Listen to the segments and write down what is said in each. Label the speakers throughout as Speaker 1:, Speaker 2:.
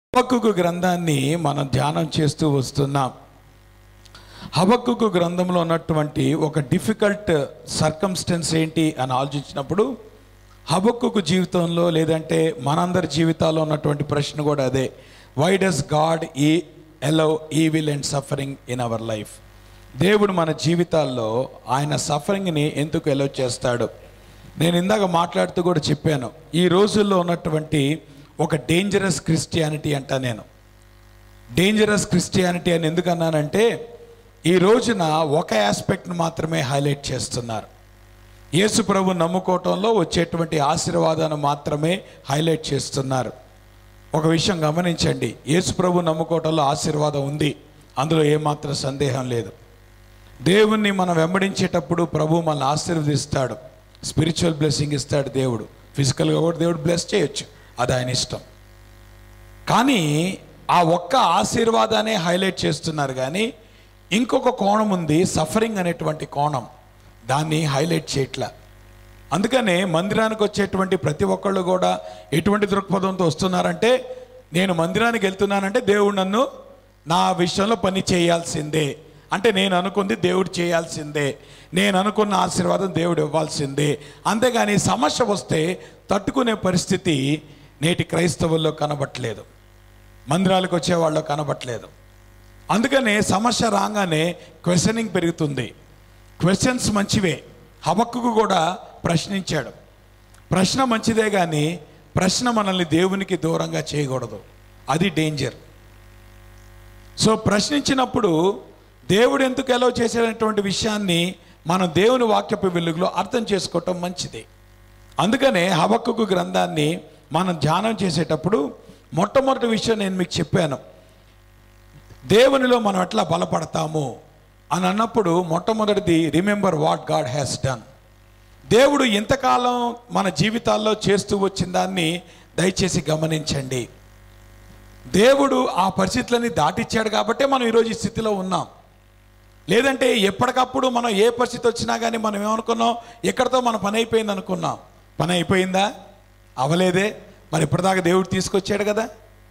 Speaker 1: హబక్కుకు గ్రంథాన్ని మనం ధ్యానం చేస్తూ వస్తున్నాం హబక్కుకు గ్రంథంలో ఉన్నటువంటి ఒక డిఫికల్ట్ సర్కమ్స్టెన్స్ ఏంటి అని ఆలోచించినప్పుడు హబక్కుకు జీవితంలో లేదంటే మనందరి జీవితాల్లో ఉన్నటువంటి ప్రశ్న కూడా అదే why does God allow evil and suffering in our life దేవుడు మన జీవితాల్లో ఆయన సఫరింగ్ని ఎందుకు ఎలవ్ చేస్తాడు నేను ఇందాక మాట్లాడుతూ కూడా చెప్పాను ఈ రోజుల్లో ఉన్నటువంటి ఒక డేంజరస్ క్రిస్టియానిటీ అంట నేను డేంజరస్ క్రిస్టియానిటీ అని ఎందుకు అన్నానంటే ఈ రోజున ఒక ఆస్పెక్ట్ని మాత్రమే హైలైట్ చేస్తున్నారు యేసు ప్రభు నమ్ముకోవటంలో వచ్చేటువంటి ఆశీర్వాదాన్ని మాత్రమే హైలైట్ చేస్తున్నారు ఒక విషయం గమనించండి యేసు ప్రభు నమ్ముకోవటంలో ఆశీర్వాదం ఉంది అందులో ఏమాత్రం సందేహం లేదు దేవుణ్ణి మనం వెంబడించేటప్పుడు ప్రభు మనల్ని ఆశీర్వదిస్తాడు స్పిరిచువల్ బ్లెస్సింగ్ ఇస్తాడు దేవుడు ఫిజికల్గా కూడా దేవుడు బ్లెస్ చేయొచ్చు అది ఆయన ఇష్టం కానీ ఆ ఒక్క ఆశీర్వాదాన్ని హైలైట్ చేస్తున్నారు కానీ ఇంకొక కోణం ఉంది సఫరింగ్ అనేటువంటి కోణం దాన్ని హైలైట్ చేయట్లా అందుకనే మందిరానికి వచ్చేటువంటి ప్రతి ఒక్కళ్ళు కూడా ఎటువంటి దృక్పథంతో వస్తున్నారంటే నేను మందిరానికి వెళ్తున్నానంటే దేవుడు నన్ను నా విషయంలో పని చేయాల్సిందే అంటే నేను అనుకుంది దేవుడు చేయాల్సిందే నేను అనుకున్న ఆశీర్వాదం దేవుడు ఇవ్వాల్సిందే అంతేగాని సమస్య వస్తే తట్టుకునే పరిస్థితి నేటి క్రైస్తవుల్లో కనబట్లేదు మందిరాలకు వచ్చే వాళ్ళు కనబట్లేదు అందుకనే సమస్య రాగానే క్వశ్చనింగ్ పెరుగుతుంది క్వశ్చన్స్ మంచివే హబక్కుకు కూడా ప్రశ్నించాడు ప్రశ్న మంచిదే కానీ ప్రశ్న మనల్ని దేవునికి దూరంగా చేయకూడదు అది డేంజర్ సో ప్రశ్నించినప్పుడు దేవుడు ఎందుకు ఎలవ్ చేసేటటువంటి విషయాన్ని మనం దేవుని వాక్యపు వెలుగులో అర్థం చేసుకోవటం మంచిది అందుకనే హబక్కుకు గ్రంథాన్ని మనం ధ్యానం చేసేటప్పుడు మొట్టమొదటి విషయం నేను మీకు చెప్పాను దేవునిలో మనం ఎట్లా బలపడతాము అని అన్నప్పుడు మొట్టమొదటిది remember what God has done దేవుడు ఇంతకాలం మన జీవితాల్లో చేస్తూ వచ్చిన దాన్ని దయచేసి గమనించండి దేవుడు ఆ పరిస్థితులని దాటిచ్చాడు కాబట్టే మనం ఈరోజు ఈ స్థితిలో ఉన్నాం లేదంటే ఎప్పటికప్పుడు మనం ఏ పరిస్థితి వచ్చినా కానీ మనం ఏమనుకున్నాం ఎక్కడితో మన పని అయిపోయింది అనుకున్నాం పని అయిపోయిందా అవలేదే మరి ఇప్పటిదాకా దేవుడు తీసుకొచ్చాడు కదా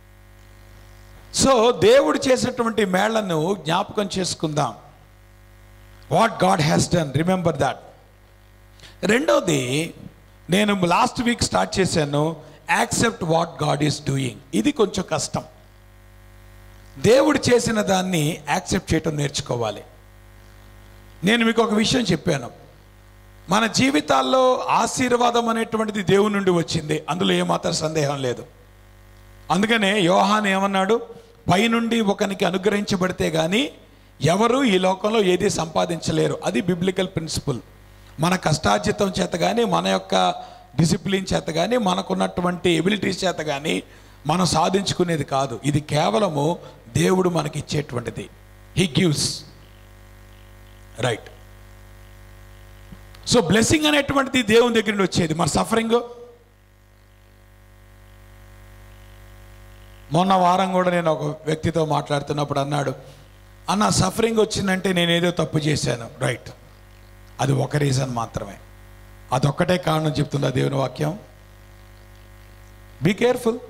Speaker 1: సో దేవుడు చేసినటువంటి మేళ్లను జ్ఞాపకం చేసుకుందాం what God has done remember that రెండోది నేను లాస్ట్ వీక్ స్టార్ట్ చేశాను accept what God is doing ఇది కొంచెం కష్టం దేవుడు చేసిన దాన్ని యాక్సెప్ట్ చేయటం నేర్చుకోవాలి నేను మీకు ఒక విషయం చెప్పాను మన జీవితాల్లో ఆశీర్వాదం అనేటువంటిది దేవుని నుండి వచ్చింది అందులో ఏమాత్రం సందేహం లేదు అందుకనే యోహాన్ ఏమన్నాడు పైనుండి ఒకనికి అనుగ్రహించబడితే కానీ ఎవరు ఈ లోకంలో ఏది సంపాదించలేరు అది బిబ్లికల్ ప్రిన్సిపల్ మన కష్టార్జితం చేత కానీ మన యొక్క డిసిప్లిన్ చేత కానీ మనకున్నటువంటి ఎబిలిటీస్ చేత కానీ మనం సాధించుకునేది కాదు ఇది కేవలము దేవుడు మనకి ఇచ్చేటువంటిది he gives right so blessing అనేటువంటిది దేవుని దగ్గర నుండి వచ్చేది మన సఫరింగ్ మొన్న వారం కూడా నేను ఒక వ్యక్తితో మాట్లాడుతున్నప్పుడు అన్నాడు అన్న సఫరింగ్ వచ్చిందంటే నేను ఏదో తప్పు చేశాను రైట్ అది ఒక రీజన్ మాత్రమే అదొక్కటే కారణం చెప్తుందా దేవుని వాక్యం బీ కేర్ఫుల్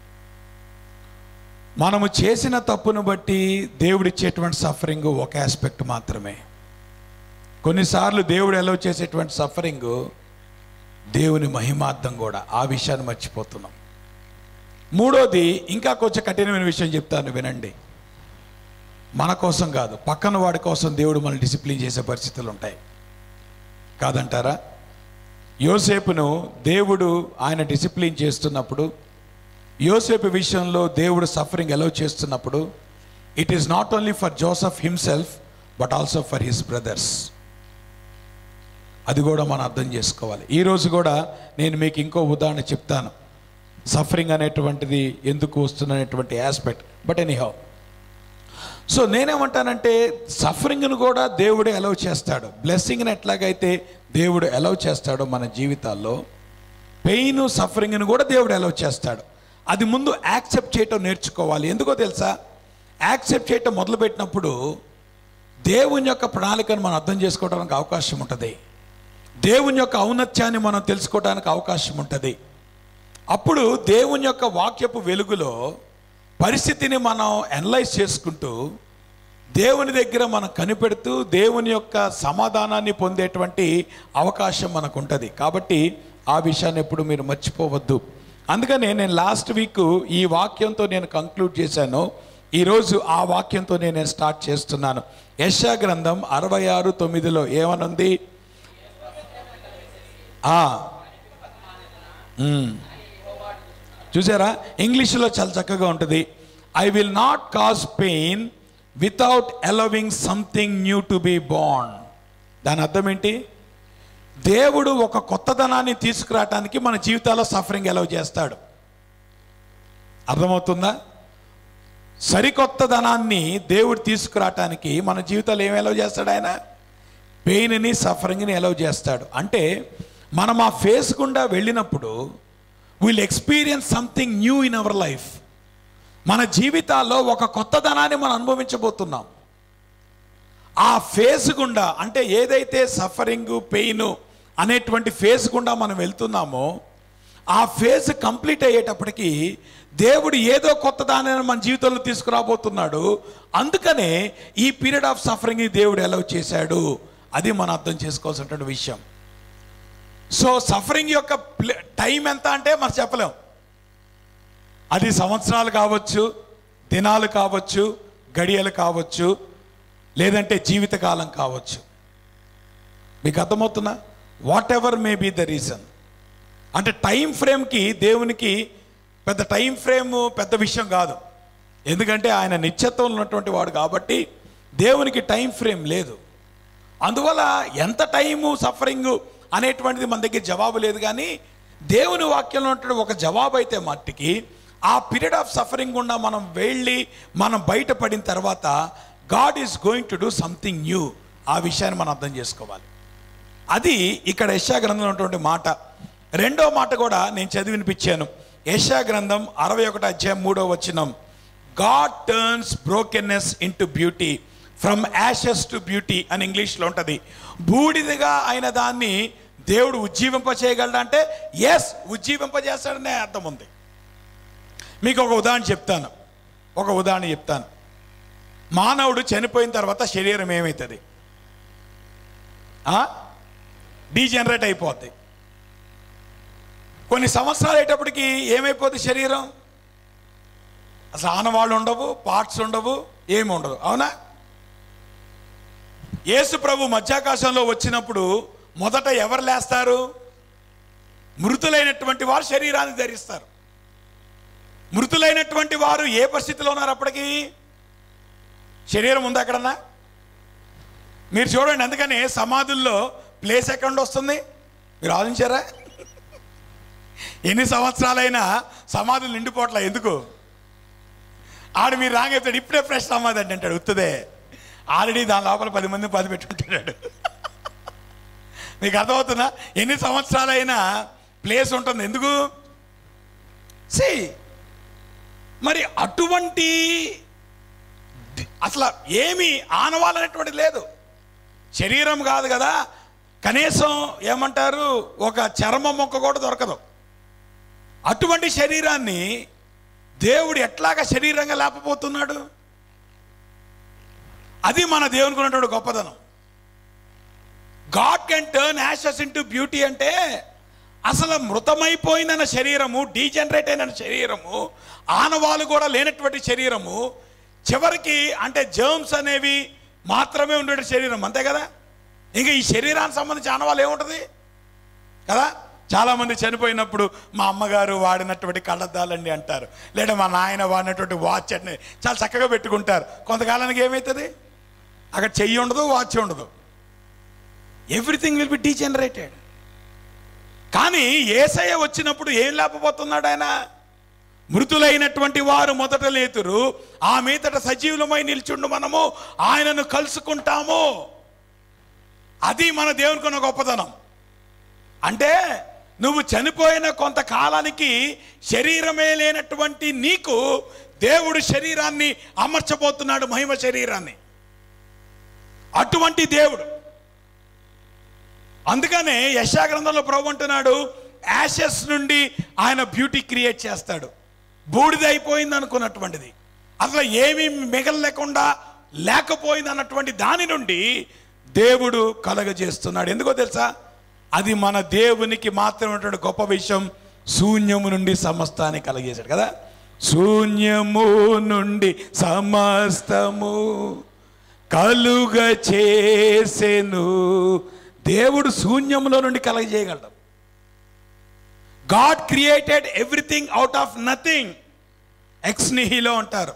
Speaker 1: మనము చేసిన తప్పును బట్టి దేవుడిచ్చేటువంటి సఫరింగ్ ఒక ఆస్పెక్ట్ మాత్రమే కొన్నిసార్లు దేవుడు ఎలవ్ చేసేటువంటి సఫరింగ్ దేవుని మహిమార్థం కూడా ఆ విషయాన్ని మర్చిపోతున్నాం మూడోది ఇంకా కొంచెం కఠినమైన విషయం చెప్తాను వినండి మన కోసం కాదు పక్కన వాడి కోసం దేవుడు మనల్ని డిసిప్లిన్ చేసే పరిస్థితులు ఉంటాయి కాదంటారా యోసేపును దేవుడు ఆయన డిసిప్లిన్ చేస్తున్నప్పుడు యోసేపు విషయంలో దేవుడు సఫరింగ్ ఎలవ్ చేస్తున్నప్పుడు it is not only for Joseph himself but also for his brothers అది కూడా మనం అర్థం చేసుకోవాలి ఈరోజు కూడా నేను మీకు ఇంకో ఉదాహరణ చెప్తాను సఫరింగ్ అనేటువంటిది ఎందుకు వస్తున్నటువంటి aspect but any how so నేనేమంటానంటే సఫరింగ్ను కూడా దేవుడు అలౌ చేస్తాడు బ్లెస్సింగ్ని ఎట్లాగైతే దేవుడు అలౌ చేస్తాడో మన జీవితాల్లో పెయిన్ సఫరింగ్ను కూడా దేవుడు అలౌ చేస్తాడు అది ముందు యాక్సెప్ట్ చేయటం నేర్చుకోవాలి ఎందుకో తెలుసా యాక్సెప్ట్ చేయటం మొదలుపెట్టినప్పుడు దేవుని యొక్క ప్రణాళికను మనం అర్థం చేసుకోవడానికి అవకాశం ఉంటుంది దేవుని యొక్క ఔన్నత్యాన్ని మనం తెలుసుకోవడానికి అవకాశం ఉంటుంది అప్పుడు దేవుని యొక్క వాక్యపు వెలుగులో పరిస్థితిని మనం అనలైజ్ చేసుకుంటూ దేవుని దగ్గర మనం కనిపెడుతూ దేవుని యొక్క సమాధానాన్ని పొందేటువంటి అవకాశం మనకు ఉంటుంది కాబట్టి ఆ విషయాన్ని ఎప్పుడు మీరు మర్చిపోవద్దు అందుకనే నేను లాస్ట్ వీక్ ఈ వాక్యంతో నేను కంక్లూడ్ చేశాను ఈరోజు ఆ వాక్యంతో నేను స్టార్ట్ చేస్తున్నాను యశా గ్రంథం అరవై ఆరు తొమ్మిదిలో ఏమనుంది ఆ, ఉమ్. చూసారా ఇంగ్లీష్లో చాలా చక్కగా ఉంటుంది I will not cause pain without allowing something new to be బాండ్ దాని అర్థం ఏంటి దేవుడు ఒక కొత్తదనాన్ని తీసుకురావటానికి మన జీవితాల్లో సఫరింగ్ ఎలవ్ చేస్తాడు అర్థమవుతుందా సరికొత్తదనాన్ని దేవుడు తీసుకురావటానికి మన జీవితాలు ఏం ఎలవ్ చేస్తాడు ఆయన పెయిన్ని సఫరింగ్ని ఎలవ్ చేస్తాడు అంటే మనం ఆ ఫేస్ గుండా వెళ్ళినప్పుడు will experience something new in our life మన జీవితాల్లో ఒక కొత్తదనాన్ని మనం అనుభవించబోతున్నాం ఆ ఫేస్ గుండా అంటే ఏదైతే సఫరింగ్ పెయిన్ అనేటువంటి ఫేస్ గుండా మనం వెళ్తున్నామో ఆ ఫేజ్ కంప్లీట్ అయ్యేటప్పటికి దేవుడు ఏదో కొత్త దానిని మన జీవితంలో తీసుకురాబోతున్నాడు అందుకనే ఈ పీరియడ్ ఆఫ్ సఫరింగ్ దేవుడు ఎలవ్ చేశాడు అది మనం అర్థం చేసుకోవాల్సినటువంటి విషయం సో సఫరింగ్ యొక్క టైం ఎంత అంటే మనం చెప్పలేం అది సంవత్సరాలు కావచ్చు దినాలు కావచ్చు గడియలు కావచ్చు లేదంటే జీవితకాలం కావచ్చు మీకు అర్థమవుతుందా whatever may be the reason అంటే టైం ఫ్రేమ్కి దేవునికి పెద్ద టైం ఫ్రేమ్ పెద్ద విషయం కాదు ఎందుకంటే ఆయన నిత్యత్వం ఉన్నటువంటి వాడు కాబట్టి దేవునికి టైం ఫ్రేమ్ లేదు అందువల్ల ఎంత టైము సఫరింగ్ అనేటువంటిది మన దగ్గర జవాబు లేదు కానీ దేవుని వాక్యంలో ఉన్నటువంటి ఒక జవాబు అయితే మట్టికి ఆ పీరియడ్ ఆఫ్ సఫరింగ్ గుండా మనం వెళ్ళి మనం బయటపడిన తర్వాత God is going to do something new ఆ విషయాన్ని మనం అర్థం చేసుకోవాలి అది ఇక్కడ యశా గ్రంథంలో ఉన్నటువంటి మాట రెండో మాట కూడా నేను చదివి వినిపించాను యశా గ్రంథం అరవై ఒకటి అధ్యాయం మూడో వచ్చినం God turns brokenness in to beauty from ashes to beauty అని ఇంగ్లీష్లో ఉంటుంది బూడిదగా అయిన దాన్ని దేవుడు ఉజ్జీవింప చేయగలడా అంటే ఎస్ ఉజ్జీవింపజేస్తాడనే అర్థం ఉంది మీకు ఒక ఉదాహరణ చెప్తాను ఒక ఉదాహరణ చెప్తాను మానవుడు చనిపోయిన తర్వాత శరీరం ఏమవుతుంది డీజనరేట్ అయిపోద్ది కొన్ని సంవత్సరాలు అయ్యేటప్పటికి ఏమైపోద్ది శరీరం అసలు ఆనవాళ్ళు ఉండవు పార్ట్స్ ఉండవు ఏమి ఉండదు అవునా యేసు ప్రభు మధ్యాకాశంలో వచ్చినప్పుడు మొదట ఎవరు లేస్తారు మృతులైనటువంటి వారు శరీరాన్ని ధరిస్తారు మృతులైనటువంటి వారు ఏ పరిస్థితిలో ఉన్నారు అప్పటికి శరీరం ఉందా ఎక్కడన్నా మీరు చూడండి అందుకని సమాధుల్లో ప్లేస్ ఎక్కడ వస్తుంది మీరు ఆలోచించారా ఎన్ని సంవత్సరాలైనా సమాధులు నిండిపోవట్లే ఎందుకు ఆడు మీరు రాగెత్తాడు ఇప్పుడే ఫ్రెష్ సమాధి అంటే అంటాడు ఉత్తదే ఆల్రెడీ దాని లోపల పది మంది పది పెట్టుకుంటాడు మీకు అర్థమవుతుందా ఎన్ని సంవత్సరాలైనా ప్లేస్ ఉంటుంది ఎందుకు సి మరి అటువంటి అసలు ఏమి ఆనవాలనేటువంటిది లేదు శరీరం కాదు కదా కనీసం ఏమంటారు ఒక చర్మ మొక్క కూడా దొరకదు అటువంటి శరీరాన్ని దేవుడు ఎట్లాగా శరీరంగా లేపబోతున్నాడు అది మన దేవునికి ఉన్నటువంటి గొప్పదనం God can turn ashes into beauty అంటే అసలు మృతమైపోయిన శరీరము డీజనరేట్ అయిన శరీరము ఆనవాలు కూడా లేనటువంటి శరీరము చివరికి అంటే జర్మ్స్ అనేవి మాత్రమే ఉండే శరీరం అంతే కదా ఇంకా ఈ శరీరానికి సంబంధించి ఆనవాళ్ళు ఏముంటుంది కదా చాలామంది చనిపోయినప్పుడు మా అమ్మగారు వాడినటువంటి కళ్ళద్దాలండి అంటారు లేదా మా నాయన వాడినటువంటి వాచ్ అని చాలా చక్కగా పెట్టుకుంటారు కొంతకాలానికి ఏమవుతుంది అక్కడ చెయ్యి ఉండదు వాచ్ ఉండదు ఎవ్రీథింగ్ విల్ బి డీజనరేటెడ్ కానీ ఏసయ్య వచ్చినప్పుడు ఏం లేకపోతున్నాడు ఆయన మృతులైనటువంటి వారు మొదట లేతురు ఆ మీదట సజీవులమై నిల్చుండు మనము ఆయనను కలుసుకుంటాము అది మన దేవునికి ఉన్న గొప్పతనం అంటే నువ్వు చనిపోయిన కొంతకాలానికి శరీరమే లేనటువంటి నీకు దేవుడు శరీరాన్ని అమర్చబోతున్నాడు మహిమ శరీరాన్ని అటువంటి దేవుడు అందుకనే యశా గ్రంథంలో ప్రభు అంటున్నాడు యాషెస్ నుండి ఆయన బ్యూటీ క్రియేట్ చేస్తాడు బూడిదైపోయింది అనుకున్నటువంటిది అసలు ఏమీ మిగలలేకుండా లేకపోయింది అన్నటువంటి దాని నుండి దేవుడు కలగజేస్తున్నాడు ఎందుకో తెలుసా అది మన దేవునికి మాత్రమే గొప్ప విషయం శూన్యము నుండి సమస్తాన్ని కలగజేశాడు కదా శూన్యము నుండి సమస్తము కలుగ చేసెను దేవుడు శూన్యములో నుండి కలగజేయగలడు God created everything out of nothing ఎక్స్ నిహిలో అంటారు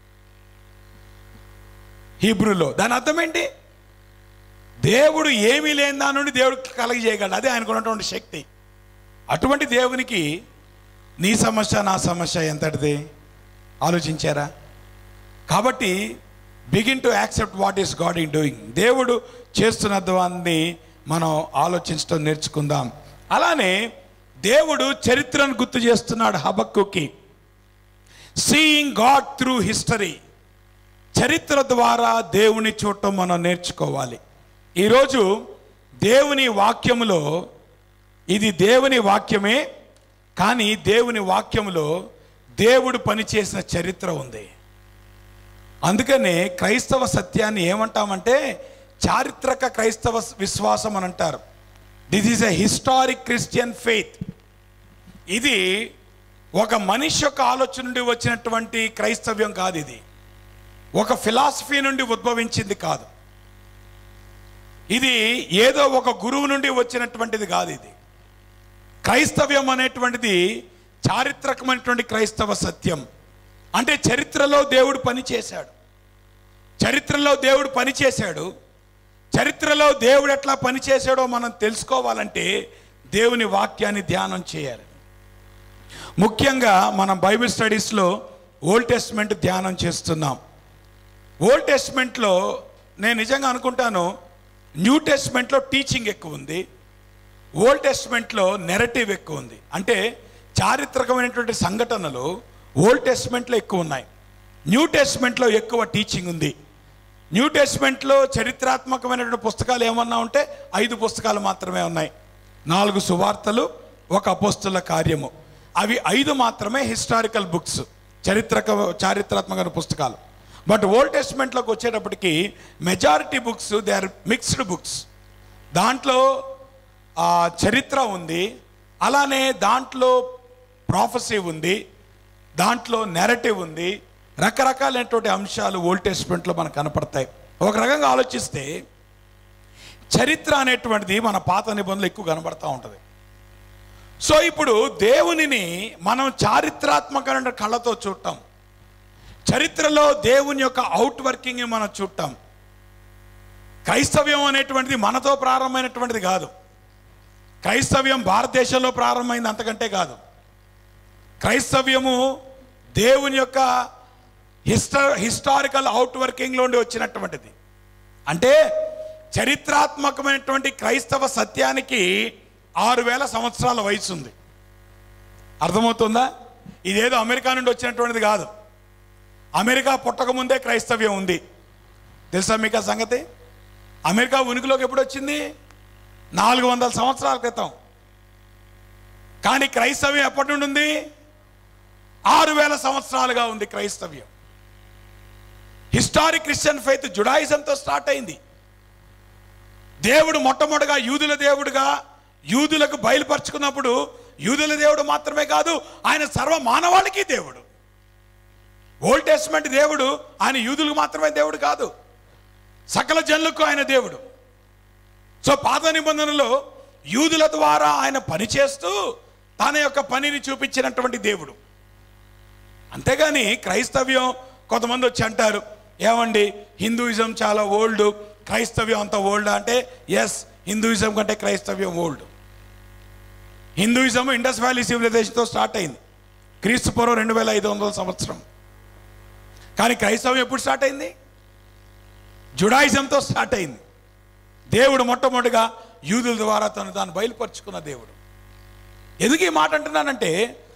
Speaker 1: హీబ్రూలో దాని అర్థం ఏంటి దేవుడు ఏమీ లేని దాని నుండి దేవుడు కలగజేయగలడు అదే ఆయనకు ఉన్నటువంటి శక్తి అటువంటి దేవునికి నీ సమస్య నా సమస్య ఎంతటిది ఆలోచించారా కాబట్టి begin to accept what is God in doing దేవుడు చేస్తున్న దాన్ని మనం ఆలోచించడం నేర్చుకుందాం అలానే దేవుడు చరిత్రను గుర్తు చేస్తున్నాడు హబక్కుకి సీయింగ్ గాడ్ త్రూ హిస్టరీ చరిత్ర ద్వారా దేవుని చూడటం మనం నేర్చుకోవాలి ఈరోజు దేవుని వాక్యములో ఇది దేవుని వాక్యమే కానీ దేవుని వాక్యములో దేవుడు పనిచేసిన చరిత్ర ఉంది అందుకనే క్రైస్తవ సత్యాన్ని ఏమంటామంటే చారిత్రక క్రైస్తవ విశ్వాసం అని అంటారు this is a historic Christian faith ఇది ఒక మనిషి యొక్క ఆలోచన నుండి వచ్చినటువంటి క్రైస్తవ్యం కాదు ఇది ఒక ఫిలాసఫీ నుండి ఉద్భవించింది కాదు ఇది ఏదో ఒక గురువు నుండి వచ్చినటువంటిది కాదు ఇది క్రైస్తవ్యం అనేటువంటిది చారిత్రకమైనటువంటి క్రైస్తవ సత్యం అంటే చరిత్రలో దేవుడు పని చేశాడు చరిత్రలో దేవుడు పని చేశాడు చరిత్రలో దేవుడు ఎట్లా పని చేశాడో మనం తెలుసుకోవాలంటే దేవుని వాక్యాన్ని ధ్యానం చేయాలి ముఖ్యంగా మనం బైబిల్ స్టడీస్లో ఓల్డ్ టెస్ట్మెంట్ ధ్యానం చేస్తున్నాం ఓల్డ్ టెస్ట్మెంట్లో నేను నిజంగా అనుకుంటాను న్యూ టెస్ట్మెంట్లో టీచింగ్ ఎక్కువ ఉంది ఓల్డ్ టెస్ట్మెంట్లో నెరటివ్ ఎక్కువ ఉంది అంటే చారిత్రకమైనటువంటి సంఘటనలు ఓల్డ్ టెస్ట్మెంట్లో ఎక్కువ ఉన్నాయి న్యూ టెస్ట్మెంట్లో ఎక్కువ టీచింగ్ ఉంది న్యూ టెస్ట్మెంట్లో చరిత్రాత్మకమైనటువంటి పుస్తకాలు ఏమన్నా ఉంటే ఐదు పుస్తకాలు మాత్రమే ఉన్నాయి నాలుగు సువార్తలు ఒక అపోస్తుల కార్యము అవి ఐదు మాత్రమే హిస్టారికల్ బుక్స్ చరిత్రక చారిత్రాత్మక పుస్తకాలు బట్ ఓల్డ్ టెస్ట్మెంట్లోకి వచ్చేటప్పటికి majority books they are mixed books దాంట్లో ఆ, చరిత్ర ఉంది అలానే దాంట్లో ప్రాఫెసీ ఉంది దాంట్లో నెరటివ్ ఉంది రకరకాలైనటువంటి అంశాలు ఓల్డ్ టెస్ట్మెంట్లో మనకు కనపడతాయి ఒక రకంగా ఆలోచిస్తే చరిత్ర అనేటువంటిది మన పాత నిబంధనలు ఎక్కువ కనబడతా ఉంటుంది సో ఇప్పుడు దేవునిని మనం చారిత్రాత్మకమైన కళ్ళతో చూడటం చరిత్రలో దేవుని యొక్క అవుట్ వర్కింగ్ మనం చూడటం క్రైస్తవ్యం అనేటువంటిది మనతో ప్రారంభమైనటువంటిది కాదు క్రైస్తవ్యం భారతదేశంలో ప్రారంభమైంది అంతకంటే కాదు క్రైస్తవ్యము దేవుని యొక్క హిస్ట హిస్టారికల్ అవుట్ వర్కింగ్లో నుండి వచ్చినటువంటిది అంటే చరిత్రాత్మకమైనటువంటి క్రైస్తవ సత్యానికి ఆరు వేల సంవత్సరాల వయసు ఉంది అర్థమవుతుందా ఇదేదో అమెరికా నుండి వచ్చినటువంటిది కాదు అమెరికా పుట్టకముందే క్రైస్తవ్యం ఉంది తెలుసా మీకు ఆ సంగతి అమెరికా ఉనికిలోకి ఎప్పుడు వచ్చింది నాలుగు వందల సంవత్సరాల క్రితం కానీ క్రైస్తవ్యం ఎప్పటి నుండి ఉంది ఆరు వేల సంవత్సరాలుగా ఉంది క్రైస్తవ్యం హిస్టారిక్ క్రిస్టియన్ ఫెయిత్ జుడాయిజంతో స్టార్ట్ అయింది దేవుడు మొట్టమొదటిగా యూదుల దేవుడుగా యూదులకు బయలుపరుచుకున్నప్పుడు యూదుల దేవుడు మాత్రమే కాదు ఆయన సర్వ మానవాళికి దేవుడు ఓల్డ్ టెస్ట్మెంట్ దేవుడు ఆయన యూదులకు మాత్రమే దేవుడు కాదు సకల జనులకు ఆయన దేవుడు సో పాత నిబంధనలో యూదుల ద్వారా ఆయన పనిచేస్తూ తన యొక్క పనిని చూపించినటువంటి దేవుడు అంతేగాని క్రైస్తవ్యం కొంతమంది వచ్చి అంటారు ఏమండి హిందూయిజం చాలా ఓల్డ్ క్రైస్తవ్యం అంత ఓల్డ్ అంటే ఎస్ హిందూయిజం కంటే క్రైస్తవ్యం ఓల్డ్ హిందూయిజం ఇండస్ వ్యాలీ సివిలైజేషన్తో స్టార్ట్ అయింది క్రీస్తు పూర్వం రెండు వేల ఐదు వందల సంవత్సరం కానీ క్రైస్తవం ఎప్పుడు స్టార్ట్ అయింది జుడాయిజంతో స్టార్ట్ అయింది దేవుడు మొట్టమొదటిగా యూదుల ద్వారా తను తాను బయలుపరుచుకున్న దేవుడు ఎందుకు ఈ మాట అంటున్నానంటే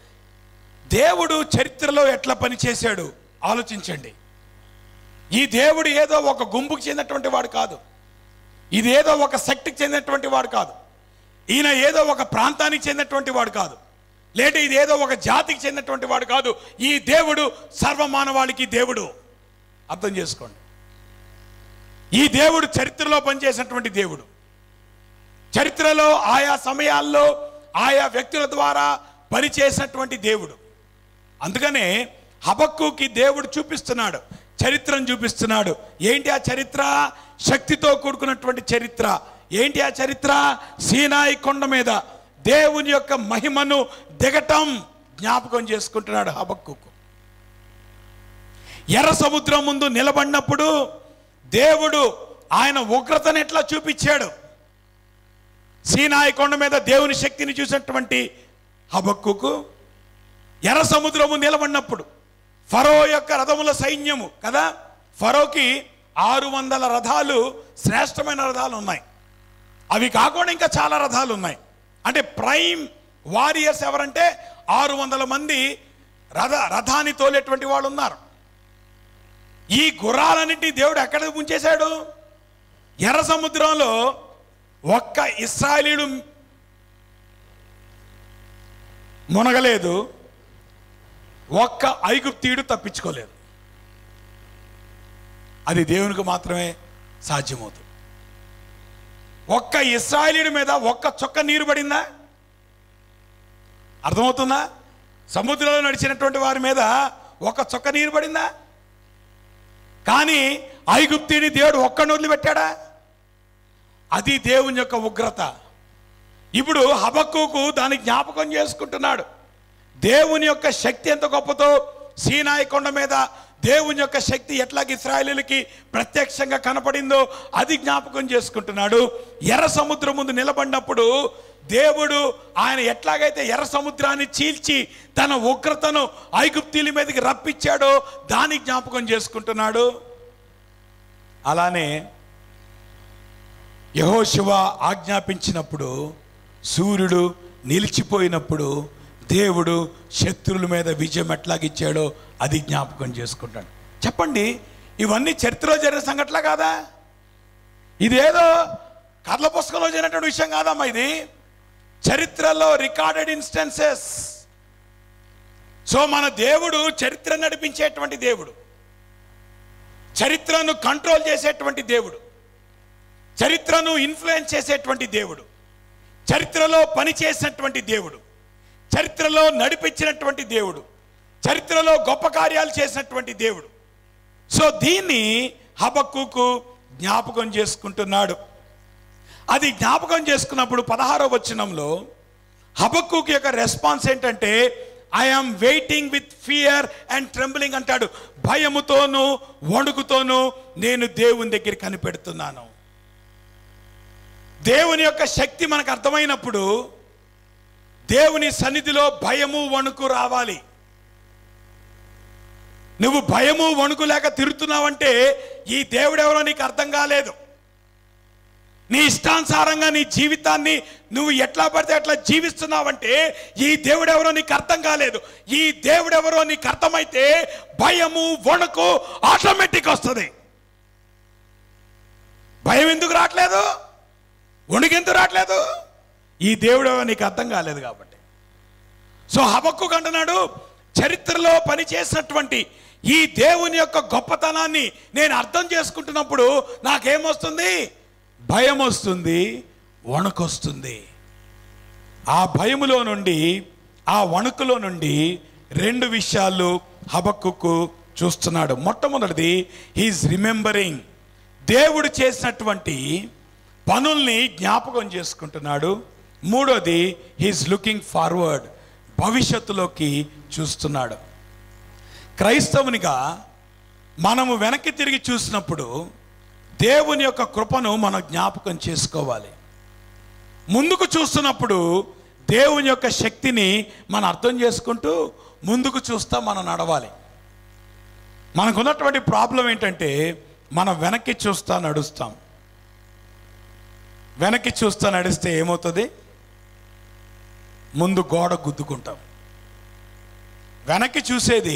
Speaker 1: దేవుడు చరిత్రలో ఎట్లా పనిచేశాడు ఆలోచించండి ఈ దేవుడు ఏదో ఒక గుంపుకు చెందినటువంటి వాడు కాదు ఇది ఏదో ఒక శక్తికి చెందినటువంటి వాడు కాదు ఈయన ఏదో ఒక ప్రాంతానికి చెందినటువంటి వాడు కాదు లేట ఇది ఏదో ఒక జాతికి చెందినటువంటి వాడు కాదు ఈ దేవుడు సర్వమానవాళికి దేవుడు అర్థం చేసుకోండి ఈ దేవుడు చరిత్రలో పనిచేసినటువంటి దేవుడు చరిత్రలో ఆయా సమయాల్లో ఆయా వ్యక్తుల ద్వారా పనిచేసినటువంటి దేవుడు అందుకనే హబక్కుకి దేవుడు చూపిస్తున్నాడు చరిత్రను చూపిస్తున్నాడు ఏంటి ఆ చరిత్ర శక్తితో కూడుకున్నటువంటి చరిత్ర ఏంటి ఆ చరిత్ర సీనాయి కొండ మీద దేవుని యొక్క మహిమను దిగటం జ్ఞాపకం చేసుకుంటున్నాడు హబక్కుకు ఎర్ర సముద్రం ముందు నిలబడినప్పుడు దేవుడు ఆయన ఉగ్రతను ఎట్లా చూపించాడు సీనాయి కొండ మీద దేవుని శక్తిని చూసినటువంటి హబక్కుకు ఎర్ర సముద్రము నిలబడినప్పుడు ఫరో యొక్క రథముల సైన్యము కదా ఫరోకి ఆరు వందల రథాలు శ్రేష్టమైన రథాలు ఉన్నాయి అవి కాకుండా ఇంకా చాలా రథాలు ఉన్నాయి అంటే ప్రైమ్ వారియర్స్ ఎవరంటే ఆరు వందల మంది రథ రథాన్ని తోలేటువంటి వాళ్ళు ఉన్నారు ఈ గుర్రాలన్నింటి దేవుడు ఎక్కడ ముంచేశాడు ఎర్ర సముద్రంలో ఒక్క ఇస్రాయలీడు మునగలేదు ఒక్క ఐగుప్తీయుడు తప్పించుకోలేదు అది దేవునికి మాత్రమే సాధ్యమవుతుంది ఒక్క ఇస్రాయలీడి మీద ఒక్క చొక్క నీరు పడిందా అర్థమవుతుందా సముద్రంలో నడిచినటువంటి వారి మీద ఒక్క చొక్క నీరు పడిందా కానీ ఐగుప్తిని దేవుడు ఒక్కడిని వదిలిపెట్టాడా అది దేవుని యొక్క ఉగ్రత ఇప్పుడు హబక్కుకు దాన్ని జ్ఞాపకం చేసుకుంటున్నాడు దేవుని యొక్క శక్తి ఎంత గొప్పతో సీనాయి కొండ మీద దేవుని యొక్క శక్తి ఎట్లాగ ఇస్రాయలీలకి ప్రత్యక్షంగా కనపడిందో అది జ్ఞాపకం చేసుకుంటున్నాడు ఎర్ర సముద్రం ముందు నిలబడినప్పుడు దేవుడు ఆయన ఎట్లాగైతే ఎర్ర సముద్రాన్ని చీల్చి తన ఉగ్రతను ఐగుప్తీల మీదకి రప్పించాడో దాన్ని జ్ఞాపకం చేసుకుంటున్నాడు అలానే యహోశివ ఆజ్ఞాపించినప్పుడు సూర్యుడు నిలిచిపోయినప్పుడు దేవుడు శత్రువుల మీద విజయం ఎట్లాగిచ్చాడో అది జ్ఞాపకం చేసుకుంటాడు చెప్పండి ఇవన్నీ చరిత్రలో జరిగిన సంఘటన కాదా ఇదేదో కథల పుస్తకంలో జరిగినటువంటి విషయం కాదమ్మా ఇది చరిత్రలో రికార్డెడ్ ఇన్స్టెన్సెస్ సో మన దేవుడు చరిత్ర నడిపించేటువంటి దేవుడు చరిత్రను కంట్రోల్ చేసేటువంటి దేవుడు చరిత్రను ఇన్ఫ్లుయెన్స్ చేసేటువంటి దేవుడు చరిత్రలో పని చేసినటువంటి దేవుడు చరిత్రలో నడిపించినటువంటి దేవుడు చరిత్రలో గొప్ప కార్యాలు చేసినటువంటి దేవుడు సో దీన్ని హబక్కుకు జ్ఞాపకం చేసుకుంటున్నాడు అది జ్ఞాపకం చేసుకున్నప్పుడు పదహారో వచనంలో హబక్కుకి యొక్క రెస్పాన్స్ ఏంటంటే I'm waiting with fear and trembling అంటాడు భయముతోనూ వణుకుతోనూ నేను దేవుని దగ్గర కనిపెడుతున్నాను దేవుని యొక్క శక్తి మనకు అర్థమైనప్పుడు దేవుని సన్నిధిలో భయము వణుకు రావాలి నువ్వు భయము వణుకు లేక తిరుగుతున్నావంటే ఈ దేవుడెవరో నీకు అర్థం కాలేదు నీ ఇష్టానుసారంగా నీ జీవితాన్ని నువ్వు ఎట్లా పడితే అట్లా జీవిస్తున్నావంటే ఈ దేవుడెవరో నీకు అర్థం కాలేదు ఈ దేవుడెవరో నీకు అర్థమైతే భయము వణుకు ఆటోమేటిక్ వస్తుంది భయం ఎందుకు రావట్లేదు వణుకెందుకు రావట్లేదు ఈ దేవుడు నీకు అర్థం కాలేదు కాబట్టి సో హబక్కు అంటున్నాడు చరిత్రలో పనిచేసినటువంటి ఈ దేవుని యొక్క గొప్పతనాన్ని నేను అర్థం చేసుకుంటున్నప్పుడు నాకేమొస్తుంది భయం వస్తుంది వణుకొస్తుంది ఆ భయములో నుండి ఆ వణుకులో నుండి రెండు విషయాలు హబక్కుకు చూస్తున్నాడు మొట్టమొదటిది హీస్ రిమెంబరింగ్ దేవుడు చేసినటువంటి పనుల్ని జ్ఞాపకం చేసుకుంటున్నాడు మూడోది హీస్ లుకింగ్ ఫార్వర్డ్ భవిష్యత్తులోకి చూస్తున్నాడు క్రైస్తవునిగా మనము వెనక్కి తిరిగి చూసినప్పుడు దేవుని యొక్క కృపను మనం జ్ఞాపకం చేసుకోవాలి ముందుకు చూస్తున్నప్పుడు దేవుని యొక్క శక్తిని మనం అర్థం చేసుకుంటూ ముందుకు చూస్తా మనం నడవాలి మనకున్నటువంటి ప్రాబ్లం ఏంటంటే మనం వెనక్కి చూస్తా నడుస్తాం వెనక్కి చూస్తా నడిస్తే ఏమవుతుంది ముందు గోడ గుద్దుకుంటాం వెనక్కి చూసేది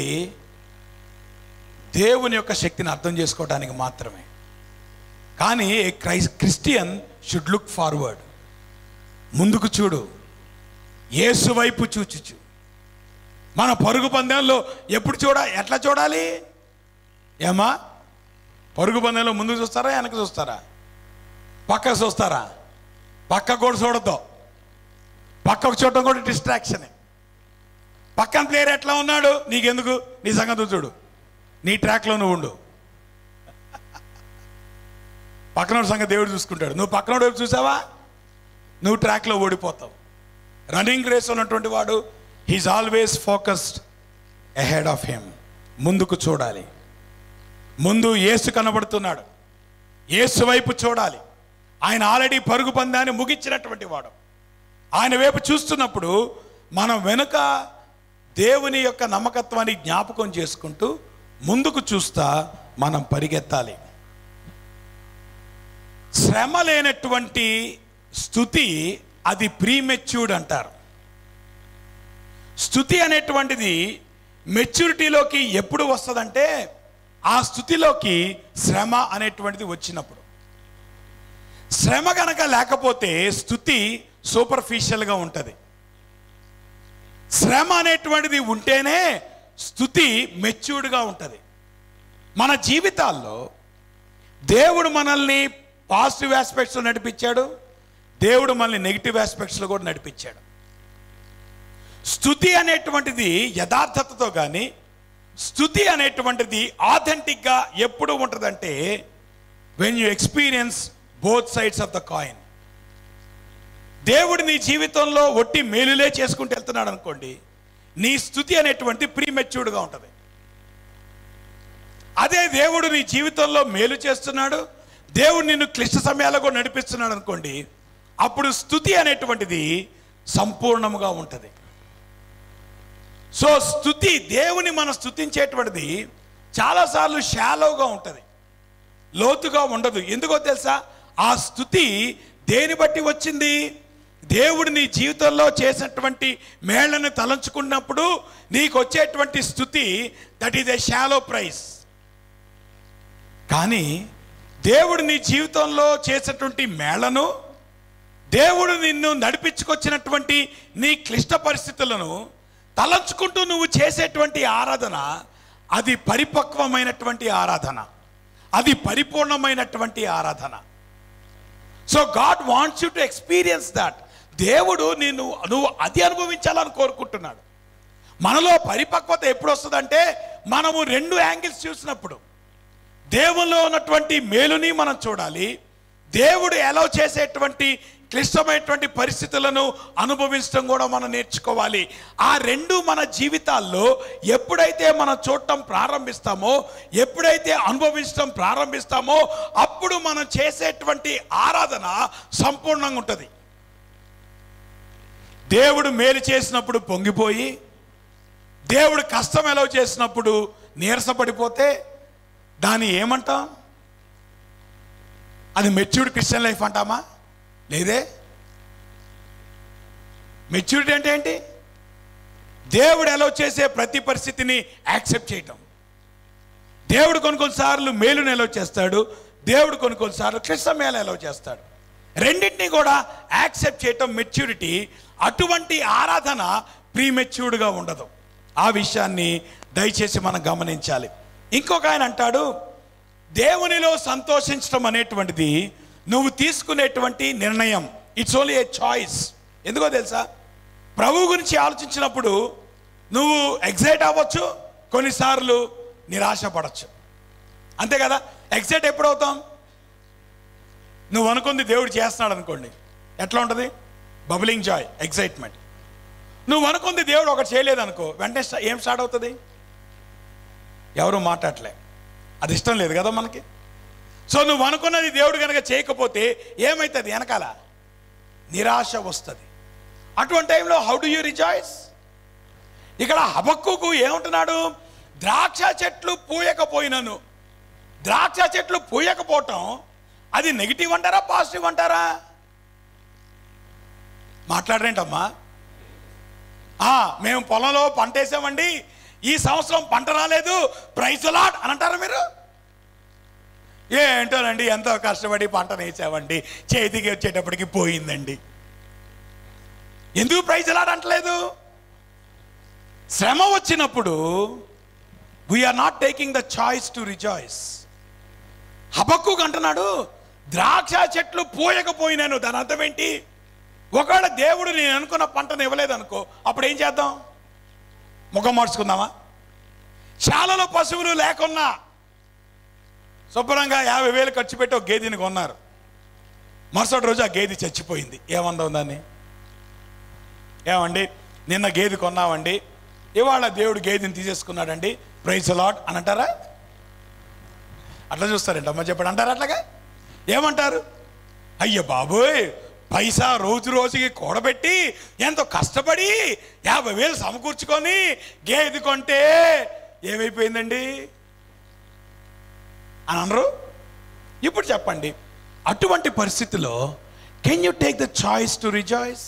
Speaker 1: దేవుని యొక్క శక్తిని అర్థం చేసుకోవడానికి మాత్రమే కానీ a cry Christian should look forward ముందుకు చూడు యేసు వైపు చూచుచు మన పరుగు పందెంలో ఎప్పుడు చూడ ఎట్లా చూడాలి ఏమా పరుగు పందెంలో ముందుకు చూస్తారా వెనక చూస్తారా పక్కకు చూస్తారా పక్క కూడా చూడద్దు పక్కకు చూడటం కూడా డిస్ట్రాక్షనే పక్కన ప్లేయర్ ఎట్లా ఉన్నాడు నీకెందుకు నీ సంగతి చూడు నీ ట్రాక్లో నువ్వు ఉండు పక్కన సంగతి దేవుడు చూసుకుంటాడు నువ్వు పక్కన వైపు చూసావా నువ్వు ట్రాక్లో ఓడిపోతావు రన్నింగ్ రేస్ ఉన్నటువంటి వాడు he's always focused ahead of him ముందుకు చూడాలి ముందు యేసు కనబడుతున్నాడు యేసు వైపు చూడాలి ఆయన ఆల్రెడీ పరుగు పందాన్ని ముగించినటువంటి వాడు ఆయన వైపు చూస్తున్నప్పుడు మనం వెనుక దేవుని యొక్క నమ్మకత్వాన్ని జ్ఞాపకం చేసుకుంటూ ముందుకు చూస్తా మనం పరిగెత్తాలి శ్రమ లేనటువంటి స్థుతి అది ప్రీమెచ్యూర్డ్ అంటారు స్థుతి అనేటువంటిది మెచ్యూరిటీలోకి ఎప్పుడు వస్తుందంటే ఆ స్థుతిలోకి శ్రమ అనేటువంటిది వచ్చినప్పుడు శ్రమ గనక లేకపోతే స్థుతి సూపర్ఫిషియల్గా ఉంటుంది శ్రమ అనేటువంటిది ఉంటేనే స్థుతి మెచ్యూర్డ్గా ఉంటుంది మన జీవితాల్లో దేవుడు మనల్ని పాజిటివ్ ఆస్పెక్ట్స్లో నడిపించాడు దేవుడు మనల్ని నెగిటివ్ ఆస్పెక్ట్స్లో కూడా నడిపించాడు స్థుతి అనేటువంటిది యథార్థతతో కానీ స్థుతి అనేటువంటిది ఆథెంటిక్గా ఎప్పుడు ఉంటుందంటే when you experience both sides of the coin దేవుడు నీ జీవితంలో ఒట్టి మేలులే చేసుకుంటూ వెళ్తున్నాడు అనుకోండి నీ స్థుతి అనేటువంటి ప్రీమెచ్యూర్డ్గా ఉంటుంది అదే దేవుడు నీ జీవితంలో మేలు చేస్తున్నాడు దేవుడు నిన్ను క్లిష్ట సమయాల్లో కూడా నడిపిస్తున్నాడు అనుకోండి అప్పుడు స్థుతి అనేటువంటిది సంపూర్ణముగా ఉంటుంది సో స్థుతి దేవుని మనం స్థుతించేటువంటిది చాలాసార్లు షాలోగా ఉంటుంది లోతుగా ఉండదు ఎందుకో తెలుసా ఆ స్థుతి దేని బట్టి వచ్చింది దేవుడు నీ జీవితంలో చేసినటువంటి మేళ్లను తలంచుకున్నప్పుడు నీకు వచ్చేటువంటి స్థుతి that is a shallow praise కానీ దేవుడు నీ జీవితంలో చేసేటువంటి మేళను దేవుడు నిన్ను నడిపించుకొచ్చినటువంటి నీ క్లిష్ట పరిస్థితులను తలంచుకుంటూ నువ్వు చేసేటువంటి ఆరాధన అది పరిపక్వమైనటువంటి ఆరాధన అది పరిపూర్ణమైనటువంటి ఆరాధన so God wants you to experience that దేవుడు నిన్ను నువ్వు అది అనుభవించాలని కోరుకుంటున్నాడు మనలో పరిపక్వత ఎప్పుడు వస్తుందంటే మనము రెండు యాంగిల్స్ చూసినప్పుడు దేవుల్లో ఉన్నటువంటి మేలుని మనం చూడాలి దేవుడు ఎలా చేసేటువంటి క్లిష్టమైనటువంటి పరిస్థితులను అనుభవించడం కూడా మనం నేర్చుకోవాలి ఆ రెండు మన జీవితాల్లో ఎప్పుడైతే మనం చూడటం ప్రారంభిస్తామో ఎప్పుడైతే అనుభవించడం ప్రారంభిస్తామో అప్పుడు మనం చేసేటువంటి ఆరాధన సంపూర్ణంగా ఉంటుంది దేవుడు మేలు చేసినప్పుడు పొంగిపోయి దేవుడు కష్టం ఎలా చేసినప్పుడు నీరసపడిపోతే దాన్ని ఏమంటాం అది మెచ్యూర్డ్ క్రిస్టియన్ లైఫ్ అంటామా లేదే మెచ్యూరిటీ అంటే ఏంటి దేవుడు ఎలా చేసే ప్రతి పరిస్థితిని యాక్సెప్ట్ చేయటం దేవుడు కొన్ని కొన్నిసార్లు మేలుని ఎలా చేస్తాడు దేవుడు కొన్ని కొన్నిసార్లు క్లిష్టమేళ ఎలా చేస్తాడు రెండింటినీ కూడా యాక్సెప్ట్ చేయటం మెచ్యూరిటీ అటువంటి ఆరాధన ప్రీమెచ్యూర్డ్గా ఉండదు ఆ విషయాన్ని దయచేసి మనం గమనించాలి ఇంకొక ఆయన అంటాడు దేవునిలో సంతోషించడం అనేటువంటిది నువ్వు తీసుకునేటువంటి నిర్ణయం ఇట్స్ ఓన్లీ ఏ చాయిస్ ఎందుకో తెలుసా ప్రభు గురించి ఆలోచించినప్పుడు నువ్వు ఎగ్జైట్ అవ్వచ్చు కొన్నిసార్లు నిరాశపడచ్చు అంతే కదా ఎగ్జైట్ ఎప్పుడు అవుతాం నువ్వు అనుకుంది దేవుడు చేస్తున్నాడు అనుకోండి ఎట్లా ఉంటుంది బబులింగ్ జాయ్ ఎగ్జైట్మెంట్ నువ్వు అనుకుంది దేవుడు ఒకటి చేయలేదు అనుకో వెంటనే స్టా- ఏం స్టార్ట్ అవుతుంది ఎవరు మాట్లాడలే అది ఇష్టం లేదు కదా మనకి సో నువ్వు అనుకున్నది దేవుడు కనుక చేయకపోతే ఏమవుతుంది వెనకాల నిరాశ వస్తుంది అటువంటి టైంలో హౌ డు యూ రిజాయిస్ ఇక్కడ హబక్కుకు ఏమంటున్నాడు ద్రాక్ష చెట్లు పూయకపోయినను ద్రాక్ష చెట్లు పూయకపోవటం అది నెగిటివ్ అంటారా పాజిటివ్ అంటారా మాట్లాడరేంటమ్మా ఆ, మేము పొలంలో పంట వేసామండి ఈ సంవత్సరం పంట రాలేదు ప్రైజ్ లాట్ అని అంటారా మీరు ఏంటోనండి ఎంతో కష్టపడి పంట వేసామండి చేతికి వచ్చేటప్పటికి పోయిందండి ఎందుకు ప్రైజ్ లాట్ అంటలేదు శ్రమ వచ్చినప్పుడు we're not taking the choice to rejoice హబక్కు అంటున్నాడు ద్రాక్ష చెట్లు పోయకపోయినాను దాని అర్థం ఏంటి ఒకవేళ దేవుడు నేను అనుకున్న పంటను ఇవ్వలేదు అనుకో అప్పుడు ఏం చేద్దాం ముఖం మార్చుకుందామా శాలలో పశువులు లేకున్నా శుభ్రంగా యాభై వేలు ఖర్చు పెట్టి ఒక గేదెని కొన్నారు మరుసటి రోజు ఆ గేదె చచ్చిపోయింది ఏమందాం దాన్ని ఏమండి నిన్న గేదె కొన్నామండి ఇవాళ దేవుడు గేదెని తీసేసుకున్నాడండి ప్రైజ్ లాడ్ అని అంటారా అట్లా చూస్తారండి అమ్మ చెప్పండి అంటారా అట్లాగా ఏమంటారు అయ్య బాబోయ్ పైసా రోజు రోజుకి కూడబెట్టి ఎంతో కష్టపడి యాభై వేలు సమకూర్చుకొని గేదె కొంటే ఏమైపోయిందండి అని అనరు ఇప్పుడు చెప్పండి అటువంటి పరిస్థితిలో can you take the choice to rejoice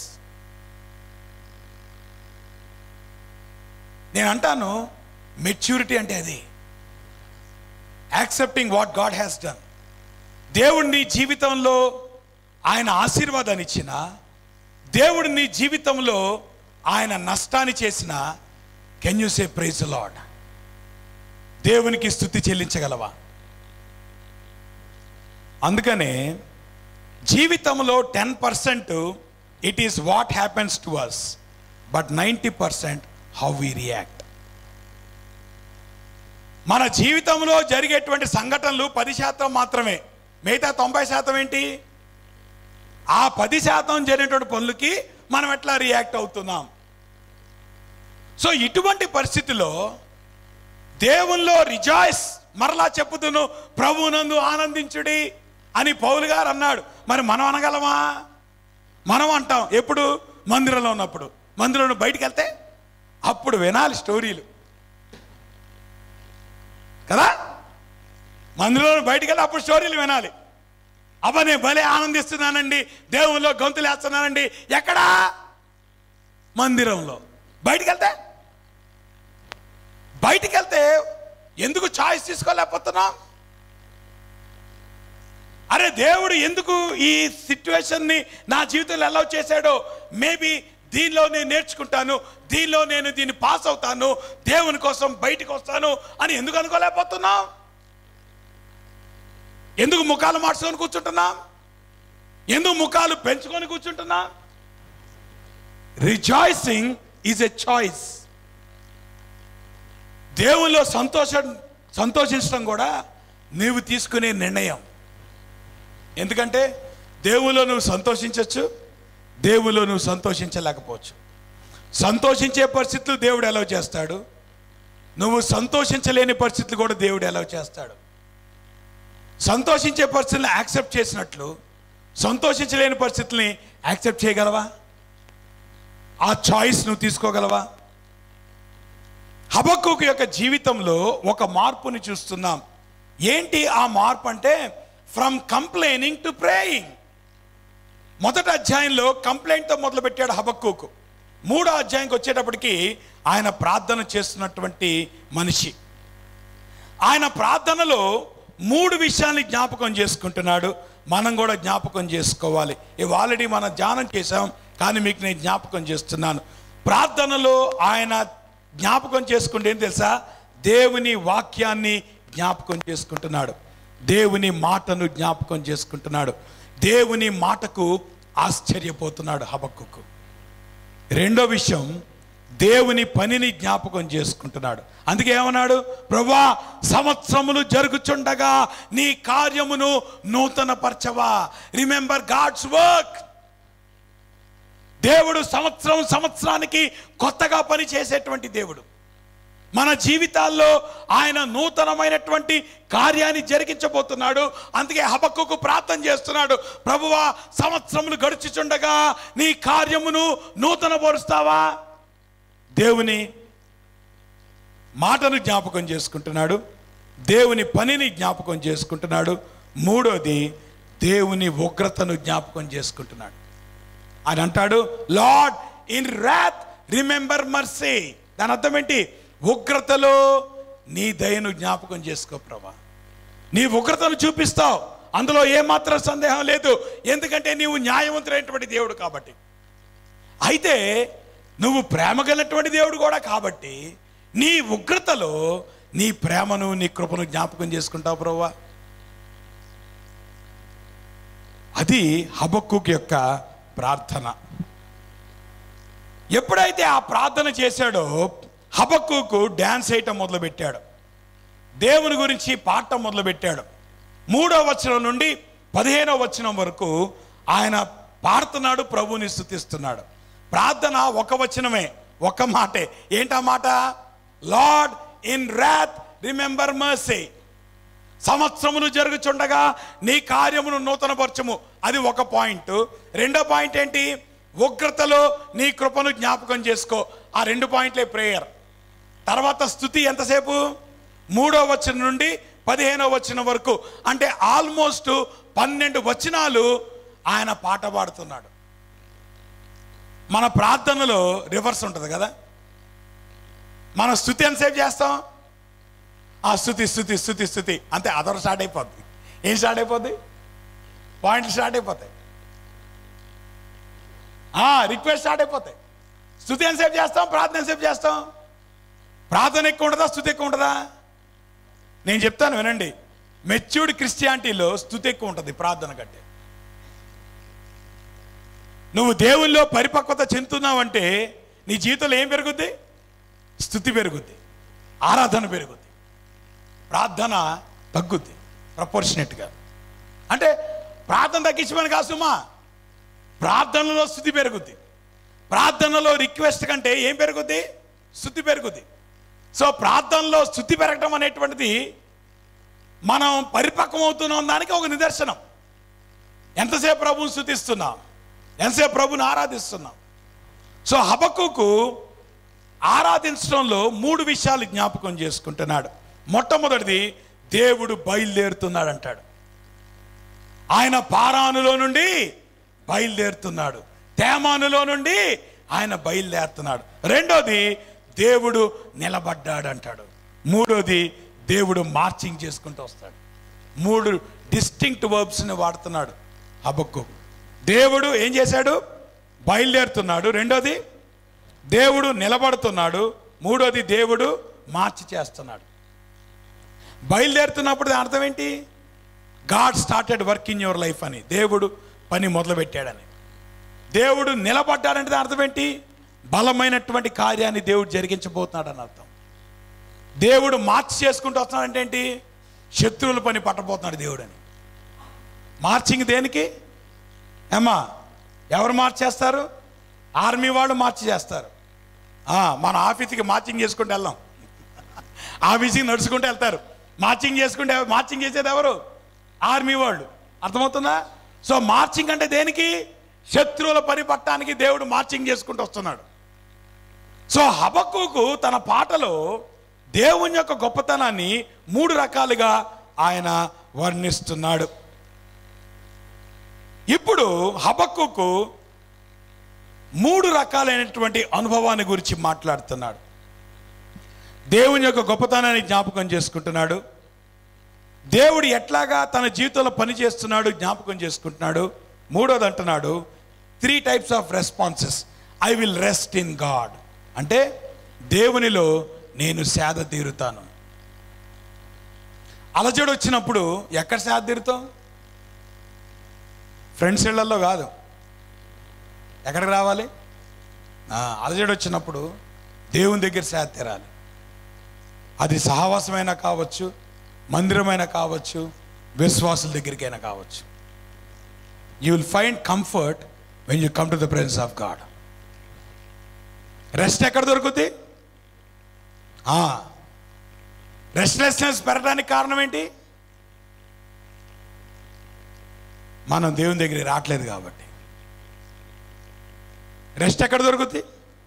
Speaker 1: నేను అంటాను మెచ్యూరిటీ అంటే అది accepting what God has done దేవుడు నీ జీవితంలో ఆయన ఆశీర్వాదాన్ని ఇచ్చిన దేవుడు నీ జీవితంలో ఆయన నష్టాన్ని చేసిన can you say praise Lord దేవునికి స్థుతి చెల్లించగలవా అందుకనే జీవితంలో ten percent it is what happens to us but ninety percent how we react మన జీవితంలో జరిగేటువంటి సంఘటనలు పది శాతం మాత్రమే మిగతా తొంభై శాతం ఏంటి ఆ పది శాతం జరిగినటువంటి పనులకి మనం ఎట్లా రియాక్ట్ అవుతున్నాం సో ఇటువంటి పరిస్థితిలో దేవుల్లో రిజాయిస్ మరలా చెప్పుదును ప్రభువునందు ఆనందించుడి అని పౌలు గారు అన్నాడు మరి మనం అనగలమా మనం అంటాం ఎప్పుడు మందిరంలో ఉన్నప్పుడు మందిరంలో బయటికి వెళ్తే అప్పుడు వినాలి స్టోరీలు కదా మందిరంలో బయటికి వెళ్ళి అప్పుడు స్టోరీలు వినాలి అబ్బా నేను భలే ఆనందిస్తున్నానండి దేవుల్లో గొంతులు వేస్తున్నానండి ఎక్కడా మందిరంలో బయటికి వెళ్తే బయటికి వెళ్తే ఎందుకు చాయిస్ తీసుకోలేకపోతున్నాం అరే దేవుడు ఎందుకు ఈ సిచ్యువేషన్ని నా జీవితంలో అలౌ చేశాడో మేబీ దీనిలో నేను నేర్చుకుంటాను దీనిలో నేను దీన్ని పాస్ అవుతాను దేవుని కోసం బయటికి వస్తాను అని ఎందుకు అనుకోలేకపోతున్నాం ఎందుకు ముఖాలు మార్చుకొని కూర్చుంటున్నాం ఎందుకు ముఖాలు పెంచుకొని కూర్చుంటున్నాం రిజాయిసింగ్ ఈజ్ ఎ చాయిస్ దేవుల్లో సంతోషం సంతోషించడం కూడా నీవు తీసుకునే నిర్ణయం ఎందుకంటే దేవులో నువ్వు సంతోషించవచ్చు దేవులో నువ్వు సంతోషించలేకపోవచ్చు సంతోషించే పరిస్థితులు దేవుడు ఎలా చేస్తాడు నువ్వు సంతోషించలేని పరిస్థితులు కూడా దేవుడు ఎలా చేస్తాడు సంతోషించే పరిస్థితులను యాక్సెప్ట్ చేసినట్లు సంతోషించలేని పరిస్థితుల్ని యాక్సెప్ట్ చేయగలవా ఆ చాయిస్ నువ్వు తీసుకోగలవా హబక్కుకు యొక్క జీవితంలో ఒక మార్పుని చూస్తున్నాం ఏంటి ఆ మార్పు అంటే ఫ్రమ్ కంప్లైనింగ్ టు ప్రేయింగ్ మొదటి అధ్యాయంలో కంప్లైంట్తో మొదలు పెట్టాడు హబక్కుకు మూడో అధ్యాయంకి వచ్చేటప్పటికి ఆయన ప్రార్థన చేస్తున్నటువంటి మనిషి ఆయన ప్రార్థనలో మూడు విషయాల్ని జ్ఞాపకం చేసుకుంటున్నాడు మనం కూడా జ్ఞాపకం చేసుకోవాలి ఇవి ఆల్రెడీ మనం ధ్యానం చేసాం కానీ మీకు నేను జ్ఞాపకం చేస్తున్నాను ప్రార్థనలో ఆయన జ్ఞాపకం చేసుకుంటే ఏం తెలుసా దేవుని వాక్యాన్ని జ్ఞాపకం చేసుకుంటున్నాడు దేవుని మాటను జ్ఞాపకం చేసుకుంటున్నాడు దేవుని మాటకు ఆశ్చర్యపోతున్నాడు హబక్కుకు రెండో విషయం దేవుని పనిని జ్ఞాపకం చేసుకుంటున్నాడు అందుకే ఏమన్నాడు ప్రభా సంవత్సరములు జరుగుచుండగా నీ కార్యమును నూతన పరచవా రిమెంబర్ గాడ్స్ వర్క్ దేవుడు సంవత్సరం సంవత్సరానికి కొత్తగా పని చేసేటువంటి దేవుడు మన జీవితాల్లో ఆయన నూతనమైనటువంటి కార్యాన్ని జరిగించబోతున్నాడు అందుకే హబక్కుకు ప్రార్థన చేస్తున్నాడు ప్రభువా సంవత్సరములు గడుచుచుండగా నీ కార్యమును నూతన పరుస్తావా దేవుని మాటను జ్ఞాపకం చేసుకుంటున్నాడు దేవుని పనిని జ్ఞాపకం చేసుకుంటున్నాడు మూడోది దేవుని ఉగ్రతను జ్ఞాపకం చేసుకుంటున్నాడు ఆయన అంటాడు Lord in wrath remember mercy దాని అర్థం ఏంటి ఉగ్రతలో నీ దయను జ్ఞాపకం చేసుకో ప్రభా నీ ఉగ్రతను చూపిస్తావు అందులో ఏమాత్రం సందేహం లేదు ఎందుకంటే నీవు న్యాయవంతుడైనటువంటి దేవుడు కాబట్టి అయితే నువ్వు ప్రేమ కలిగినటువంటి దేవుడు కూడా కాబట్టి నీ ఉగ్రతలో నీ ప్రేమను నీ కృపను జ్ఞాపకం చేసుకుంటావు ప్రవ్వా అది హబక్కుక్ యొక్క ప్రార్థన ఎప్పుడైతే ఆ ప్రార్థన చేశాడో హబక్కుకు డ్యాన్స్ వేయటం మొదలుపెట్టాడు దేవుని గురించి పాట మొదలుపెట్టాడు మూడో వచనం నుండి పదిహేనో వచనం వరకు ఆయన పాడుతున్నాడు ప్రభువుని స్థుతిస్తున్నాడు ప్రార్థన ఒక వచనమే ఒక మాటే ఏంటా మాట Lord in wrath remember mercy సంవత్సరములు జరుగుచుండగా నీ కార్యమును నూతనపరచము అది ఒక పాయింట్ రెండో పాయింట్ ఏంటి ఉగ్రతలో నీ కృపను జ్ఞాపకం చేసుకో ఆ రెండు పాయింట్లే ప్రేయర్ తర్వాత స్థుతి ఎంతసేపు మూడో వచనం నుండి పదిహేనో వచనం వరకు అంటే ఆల్మోస్ట్ పన్నెండు వచనాలు ఆయన పాట పాడుతున్నాడు మన ప్రార్థనలో రివర్స్ ఉంటుంది కదా మన స్థుతి ఎంతసేపు చేస్తాం ఆ స్థుతి స్థుతి స్థుతి స్థుతి అంతే అదొర స్టార్ట్ అయిపోద్ది ఏం స్టార్ట్ అయిపోద్ది పాయింట్లు స్టార్ట్ అయిపోతాయి రిక్వెస్ట్ స్టార్ట్ అయిపోతాయి స్థుతి ఎంతసేపు చేస్తాం ప్రార్థన ఎంతసేపు చేస్తాం ప్రార్థన ఎక్కువ ఉంటుందా స్థుతి ఎక్కువ ఉంటుందా నేను చెప్తాను వినండి మెచ్యూర్డ్ క్రిస్టియానిటీలో స్థుతి ఎక్కువ ఉంటుంది ప్రార్థన కంటే నువ్వు దేవుల్లో పరిపక్వత చెందుతున్నావంటే నీ జీవితంలో ఏం పెరుగుద్ది స్థుతి పెరుగుద్ది ఆరాధన పెరుగుద్ది ప్రార్థన తగ్గుద్ది ప్రపోర్షనేట్గా అంటే ప్రార్థన తగ్గించమని కాదు సుమా ప్రార్థనలో స్థుతి పెరుగుద్ది ప్రార్థనలో రిక్వెస్ట్ కంటే ఏం పెరుగుద్ది స్థుతి పెరుగుద్ది సో ప్రార్థనలో స్థుతి పెరగడం అనేటువంటిది మనం పరిపక్వం అవుతున్నాం దానికి ఒక నిదర్శనం ఎంతసేపు ప్రభువుని స్థుతిస్తున్నాం ఎంతసేపు ప్రభుని ఆరాధిస్తున్నాం సో హబక్కుకు ఆరాధించడంలో మూడు విషయాలు జ్ఞాపకం చేసుకుంటున్నాడు మొట్టమొదటిది దేవుడు బయలుదేరుతున్నాడు అంటాడు ఆయన పారానులో నుండి బయలుదేరుతున్నాడు తేమానులో నుండి ఆయన బయలుదేరుతున్నాడు రెండోది దేవుడు నిలబడ్డాడు అంటాడు మూడోది దేవుడు మార్చింగ్ చేసుకుంటూ వస్తాడు మూడు డిస్టింక్ట్ వర్బ్స్ని వాడుతున్నాడు హబక్కు దేవుడు ఏం చేశాడు బయలుదేరుతున్నాడు రెండోది దేవుడు నిలబడుతున్నాడు మూడోది దేవుడు మార్చి చేస్తున్నాడు బయలుదేరుతున్నప్పుడు దాని అర్థం ఏంటి God started work in your life అని దేవుడు పని మొదలుపెట్టాడని దేవుడు నిలబడ్డాడంటే దాని అర్థం ఏంటి బలమైనటువంటి కార్యాన్ని దేవుడు జరిగించబోతున్నాడు అని అర్థం దేవుడు మార్చి చేసుకుంటూ వస్తున్నాడంటే ఏంటి శత్రువుల పని పట్టబోతున్నాడు దేవుడు అని మార్చింగ్ దేనికి ఏమ్మా ఎవరు మార్చి చేస్తారు ఆర్మీ వాళ్ళు మార్చి చేస్తారు ఆ, మన ఆఫీస్కి మార్చింగ్ చేసుకుంటూ వెళ్దాం ఆఫీస్కి నడుచుకుంటూ వెళ్తారు మార్చింగ్ చేసుకుంటే మార్చింగ్ చేసేది ఎవరు ఆర్మీ వాళ్ళు అర్థమవుతుందా సో మార్చింగ్ అంటే దేనికి శత్రువుల పని పట్టడానికి దేవుడు మార్చింగ్ చేసుకుంటూ వస్తున్నాడు సో హబక్కుకు తన పాటలో దేవుని యొక్క గొప్పతనాన్ని మూడు రకాలుగా ఆయన వర్ణిస్తున్నాడు ఇప్పుడు హబక్కుకు మూడు రకాలైనటువంటి అనుభవాన్ని గురించి మాట్లాడుతున్నాడు దేవుని యొక్క గొప్పతనాన్ని జ్ఞాపకం చేసుకుంటున్నాడు దేవుడు ఎట్లాగా తన జీవితంలో పని చేస్తున్నాడు జ్ఞాపకం చేసుకుంటున్నాడు మూడోది అంటున్నాడు three types of responses I will rest in God అంటే దేవునిలో నేను సేద తీరుతాను అలజడి వచ్చినప్పుడు ఎక్కడ సేద తీరుతాం ఫ్రెండ్స్ ఇళ్లలో కాదు ఎక్కడికి రావాలి ఆ, అలజడి వచ్చినప్పుడు దేవుని దగ్గర సేద తీరాలి అది సహవాసమైనా కావచ్చు మందిరమైనా కావచ్చు విశ్వాసుల దగ్గరికైనా కావచ్చు you will find comfort when you come to the presence of God rest ఎక్కడ దొరుకుతుంది రెస్ట్లెస్నెస్ పెరగడానికి కారణం ఏంటి మనం దేవుని దగ్గరికి రావట్లేదు కాబట్టి రెస్ట్ ఎక్కడ దొరుకుతుంది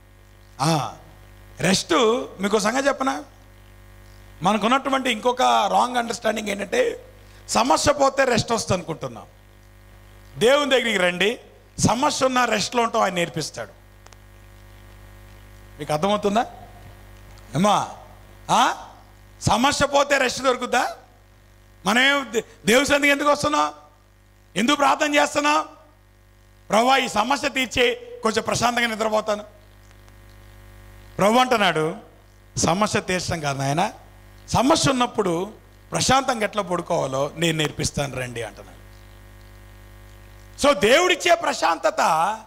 Speaker 1: రెస్ట్ మీకు ఒక సంగతి చెప్పనా మనకున్నటువంటి ఇంకొక రాంగ్ అండర్స్టాండింగ్ ఏంటంటే సమస్య పోతే రెస్ట్ వస్తుంది అనుకుంటున్నాం దేవుని దగ్గరికి రండి సమస్య ఉన్న రెస్ట్లో ఉంటాం ఆయన నేర్పిస్తాడు మీకు అర్థమవుతుందా ఏమా ఆ? సమస్య పోతే రెస్ట్ దొరుకుద్దా మనమేం దే- దేవుని సందికి ఎందుకు వస్తున్నాం ఎందుకు ప్రార్థన చేస్తున్నాం ప్రభా ఈ సమస్య తీర్చే కొంచెం ప్రశాంతంగా నిద్రపోతాను ప్రభు అంటున్నాడు సమస్య తీర్చడం కాదు నాయన సమస్య ఉన్నప్పుడు ప్రశాంతంగా ఎట్లా పడుకోవాలో నేను నేర్పిస్తాను రండి అంటున్నాడు సో దేవుడిచ్చే ప్రశాంతత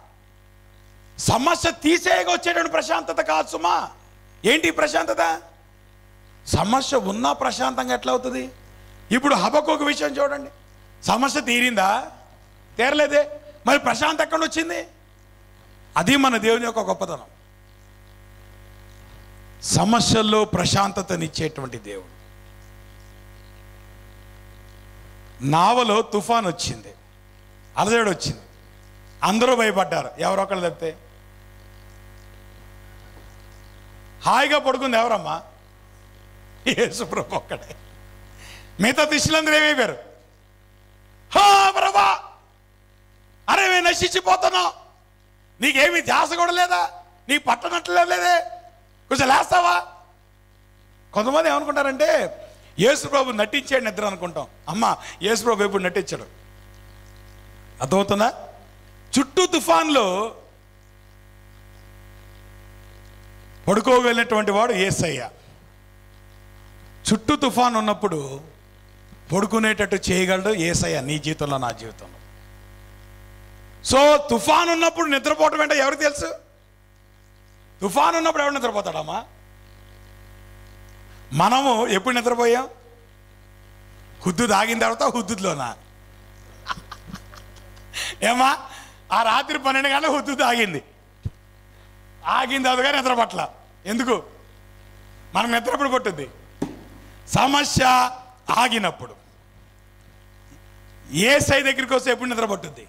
Speaker 1: సమస్య తీసేయగా వచ్చేటువంటి ప్రశాంతత కాదు సుమా ఏంటి ఈ ప్రశాంతత సమస్య ఉన్నా ప్రశాంతంగా ఎట్లా అవుతుంది ఇప్పుడు హబకొక విషయం చూడండి సమస్య తీరిందా తీరలేదే మరి ప్రశాంత్ ఎక్కడ వచ్చింది అది మన దేవుని యొక్క గొప్పతనం సమస్యల్లో ప్రశాంతతనిచ్చేటువంటి దేవుడు నావలో తుఫాన్ వచ్చింది అలజడి వచ్చింది అందరూ భయపడ్డారు ఎవరొకరు తప్పితే హాయిగా పడుకుంది ఎవరమ్మా యేసుప్రభు ఒక్కడే మిగతా శిష్యులందరూ ఏమైపోయారు హా ప్రభా అరే మేము నశించిపోతున్నాం నీకేమి ధ్యాస కూడా లేదా నీకు పట్టనట్లే లేదే కొంచెం లేస్తావా కొంతమంది ఏమనుకుంటారంటే యేసుప్రభు నటించాడు నిద్ర అనుకుంటాం అమ్మ యేసుప్రభు ఎప్పుడు నటించాడు అర్థమవుతుందా చుట్టూ తుఫాన్లో పడుకోగలిగినటువంటి వాడు ఏసయ్య చుట్టూ తుఫాన్ ఉన్నప్పుడు పడుకునేటట్టు చేయగలడు ఏసయ్య నీ జీవితంలో నా జీవితంలో సో తుఫాన్ ఉన్నప్పుడు నిద్రపోవటం ఏంటో ఎవరికి తెలుసు తుఫాన్ ఉన్నప్పుడు ఎవరు నిద్రపోతాడమ్మా మనము ఎప్పుడు నిద్రపోయాం హుద్దు తాగిన తర్వాత హుద్దులోనా ఏమా ఆ రాత్రి పన్నెండు గంటల హుద్దు తాగింది ఆగిన తర్వాత నిద్ర పట్ల ఎందుకు మనం నిద్ర ఎప్పుడు పట్టుద్ది సమస్య ఆగినప్పుడు ఏ సై దగ్గరికి వస్తే ఎప్పుడు నిద్ర పట్టుద్ది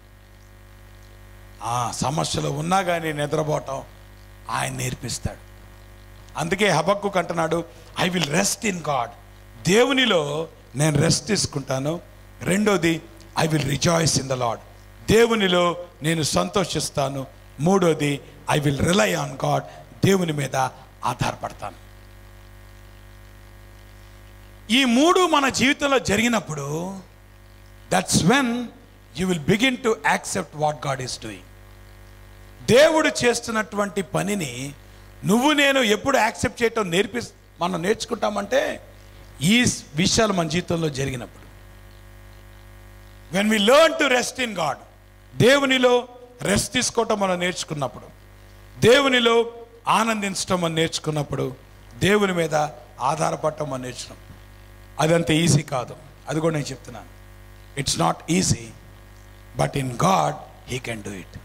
Speaker 1: ఆ సమస్యలు ఉన్నా కానీ నిద్రపోవటం ఆయన నేర్పిస్తాడు అందుకే హబక్కు అంటున్నాడు I will rest in God దేవునిలో నేను రెస్ట్ తీసుకుంటాను రెండోది I will rejoice in the Lord దేవునిలో నేను సంతోషిస్తాను మూడోది I will rely on God దేవుని మీద ఆధారపడతాను ఈ మూడు మన జీవితంలో జరిగినప్పుడు that's when you will begin to accept what God is doing దేవుడు చేస్తున్నటువంటి పనిని నువ్వు నేను ఎప్పుడు యాక్సెప్ట్ చేయటం నేర్పి మనం నేర్చుకుంటామంటే ఈ విషయాలు మన జీవితంలో జరిగినప్పుడు when we learn to rest in God దేవునిలో రెస్ట్ తీసుకోవటం మనం నేర్చుకున్నప్పుడు దేవునిలో ఆనందించటం మనం నేర్చుకున్నప్పుడు దేవుని మీద ఆధారపడటం మనం నేర్చుకున్నాం అదంత ఈజీ కాదు అది కూడా నేను చెప్తున్నాను it's not easy but in God he can do it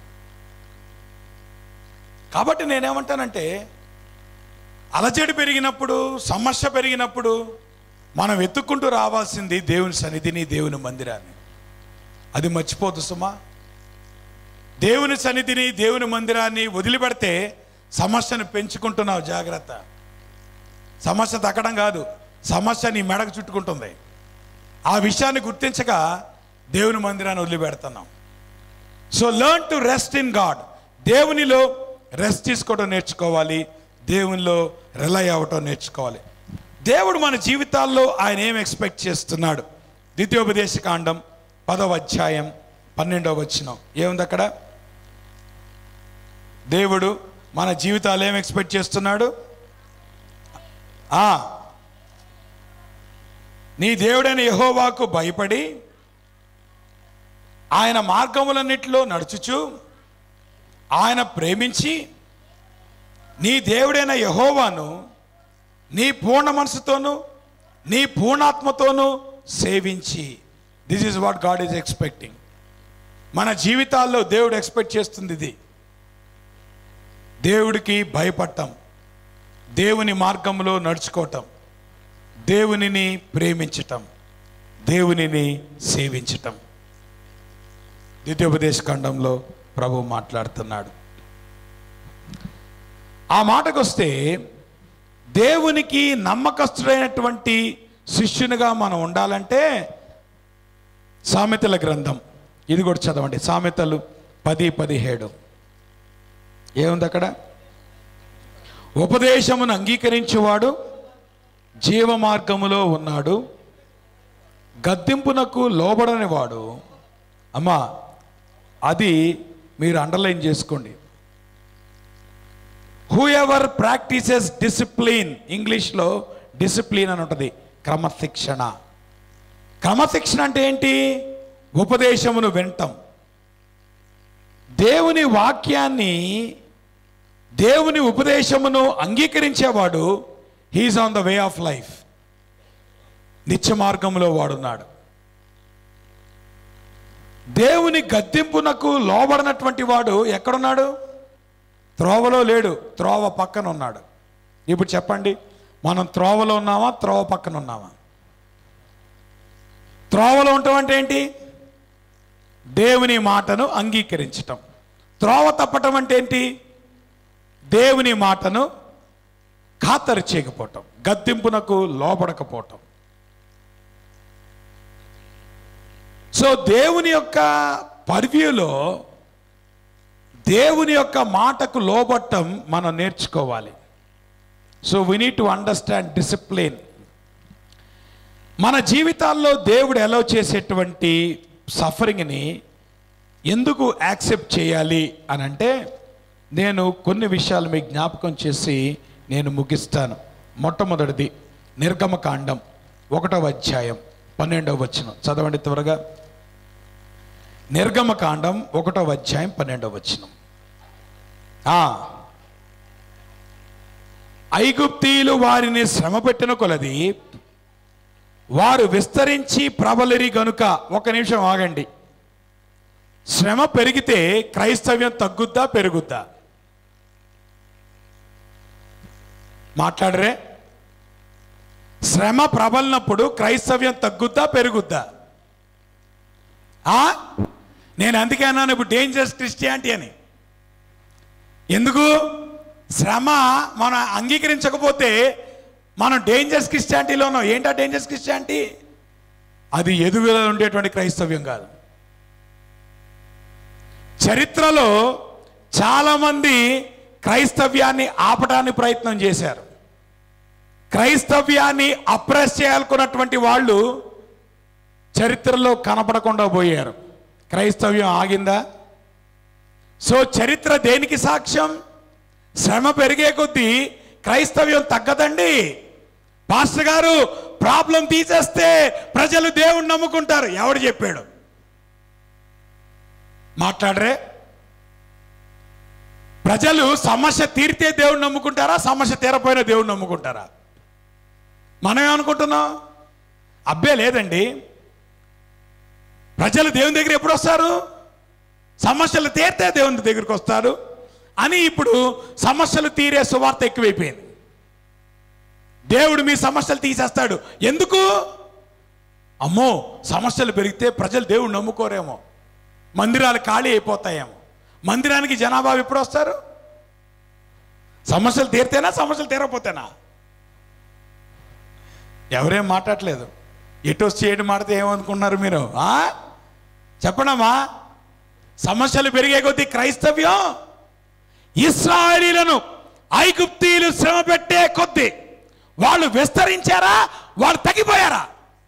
Speaker 1: కాబట్టి నేనేమంటానంటే అలజడి పెరిగినప్పుడు సమస్య పెరిగినప్పుడు మనం వెతుక్కుంటూ రావాల్సింది దేవుని సన్నిధిని దేవుని మందిరాన్ని అది మర్చిపోదు సుమా దేవుని సన్నిధిని దేవుని మందిరాన్ని వదిలిపెడితే సమస్యను పెంచుకుంటున్నావు జాగ్రత్త సమస్య తగ్గడం కాదు సమస్య నీ మెడకు చుట్టుకుంటుంది ఆ విషయాన్ని గుర్తించక దేవుని మందిరాన్ని వదిలిపెడుతున్నాం so learn to rest in God దేవునిలో రెస్ట్ తీసుకోవడం నేర్చుకోవాలి దేవునిలో రిలై అవ్వటం నేర్చుకోవాలి దేవుడు మన జీవితాల్లో ఆయన ఏం ఎక్స్పెక్ట్ చేస్తున్నాడు ద్వితీయోపదేశ కాండం పదవ అధ్యాయం పన్నెండవ వచనం ఏముంది అక్కడ దేవుడు మన జీవితాలు ఏం ఎక్స్పెక్ట్ చేస్తున్నాడు ఆ నీ దేవుడైన యహోవాకు భయపడి ఆయన మార్గములన్నిటిలో నడుచుచు ఆయన ప్రేమించి నీ దేవుడైన యహోవాను నీ పూర్ణ మనసుతోను నీ పూర్ణాత్మతోను సేవించి this is what God is expecting మన జీవితాల్లో దేవుడు ఎక్స్పెక్ట్ చేస్తుంది ఇది దేవుడికి భయపడటం దేవుని మార్గంలో నడుచుకోవటం దేవునిని ప్రేమించటం దేవునిని సేవించటం ద్వితీయోపదేశ ఖండంలో ప్రభు మాట్లాడుతున్నాడు ఆ మాటకు వస్తే దేవునికి నమ్మకస్తుడైనటువంటి శిష్యునిగా మనం ఉండాలంటే సామెతల గ్రంథం ఇది కూడా చదవండి సామెతలు పది పదిహేడు ఏముంది అక్కడ ఉపదేశమును అంగీకరించేవాడు జీవ మార్గములో ఉన్నాడు గద్దింపునకు లోబడని వాడు అమ్మా అది మీరు అండర్లైన్ చేసుకోండి హూ ఎవర్ ప్రాక్టీసెస్ డిసిప్లిన్ ఇంగ్లీష్లో డిసిప్లిన్ అని ఉంటుంది క్రమశిక్షణ క్రమశిక్షణ అంటే ఏంటి ఉపదేశమును వింటాం దేవుని వాక్యాన్ని దేవుని ఉపదేశమును అంగీకరించేవాడు he's on the way of life నిత్య మార్గంలో వాడున్నాడు దేవుని గద్దింపునకు లోబడినటువంటి వాడు ఎక్కడున్నాడు త్రోవలో లేడు త్రోవ పక్కన ఉన్నాడు ఇప్పుడు చెప్పండి మనం త్రోవలో ఉన్నామా త్రోవ పక్కన ఉన్నామా త్రోవలో ఉండటం అంటే ఏంటి దేవుని మాటను అంగీకరించటం త్రోవ తప్పటం అంటే ఏంటి దేవుని మాటను ఖాతరు చేయకపోవటం గద్దింపునకు లోబడకపోవటం సో దేవుని యొక్క పర్వ్యూలో దేవుని యొక్క మాటకు లోబట్టం మనం నేర్చుకోవాలి so we need to understand discipline మన జీవితాల్లో దేవుడు ఎలా చేసేటువంటి సఫరింగ్ని ఎందుకు యాక్సెప్ట్ చేయాలి అని అంటే నేను కొన్ని విషయాలు మీకు జ్ఞాపకం చేసి నేను ముగిస్తాను మొట్టమొదటిది నిర్గమకాండం ఒకటవ అధ్యాయం పన్నెండవ వచనం చదవండి త్వరగా నిర్గమకాండం ఒకటవ అధ్యాయం పన్నెండవ వచనం ఆ, ఐగుప్తీయులు వారిని శ్రమ పెట్టిన కొలది వారు విస్తరించి ప్రబలిరి గనుక ఒక నిమిషం ఆగండి శ్రమ పెరిగితే క్రైస్తవ్యం తగ్గుద్దా పెరుగుద్దా మాట్లాడరే శ్రమ ప్రబలినప్పుడు క్రైస్తవ్యం తగ్గుద్దా పెరుగుద్దా ఆ? నేను అందుకే అన్నాను ఇప్పుడు డేంజరస్ క్రిస్టియానిటీ అని ఎందుకు శ్రమ మనం అంగీకరించకపోతే మనం డేంజరస్ క్రిస్టియానిటీలో ఉన్నాం ఏంటా డేంజరస్ క్రిస్టియానిటీ అది ఎదుగుదల ఉండేటువంటి క్రైస్తవ్యం కాదు చరిత్రలో చాలామంది క్రైస్తవ్యాన్ని ఆపడానికి ప్రయత్నం చేశారు క్రైస్తవ్యాన్ని అప్రెస్ చేయాలనుకున్నటువంటి వాళ్ళు చరిత్రలో కనపడకుండా పోయారు క్రైస్తవ్యం ఆగిందా సో చరిత్ర దేనికి సాక్ష్యం శ్రమ పెరిగే కొద్దీ క్రైస్తవ్యం తగ్గదండి పాస్టర్ గారు ప్రాబ్లం తీసేస్తే ప్రజలు దేవుణ్ణి నమ్ముకుంటారు ఎవడు చెప్పాడు మాట్లాడరే ప్రజలు సమస్య తీరితే దేవుణ్ణి నమ్ముకుంటారా సమస్య తీరపోయిన దేవుణ్ణి నమ్ముకుంటారా మనం ఏమనుకుంటున్నాం అబ్బే లేదండి ప్రజలు దేవుని దగ్గర ఎప్పుడు వస్తారు సమస్యలు తీరితే దేవుని దగ్గరికి వస్తారు అని ఇప్పుడు సమస్యలు తీరే సువార్త ఎక్కువైపోయింది దేవుడు మీ సమస్యలు తీసేస్తాడు ఎందుకు అమ్మో సమస్యలు పెరిగితే ప్రజలు దేవుడు నమ్ముకోరేమో మందిరాలు ఖాళీ అయిపోతాయేమో మందిరానికి జనాభా ఎప్పుడు వస్తారు సమస్యలు తీరితేనా సమస్యలు తీరకపోతేనా ఎవరేం మాట్లాడలేదు ఎటు వచ్చి ఏడు మాడితే ఏమనుకున్నారు మీరు ఆ? చెప్పండమ్మా సమస్యలు పెరిగే కొద్దీ క్రైస్తవ్యం ఇస్రాయలీలను ఐగుప్తీయులు శ్రమ పెట్టే కొద్దీ వాళ్ళు విస్తరించారా వాళ్ళు తగ్గిపోయారా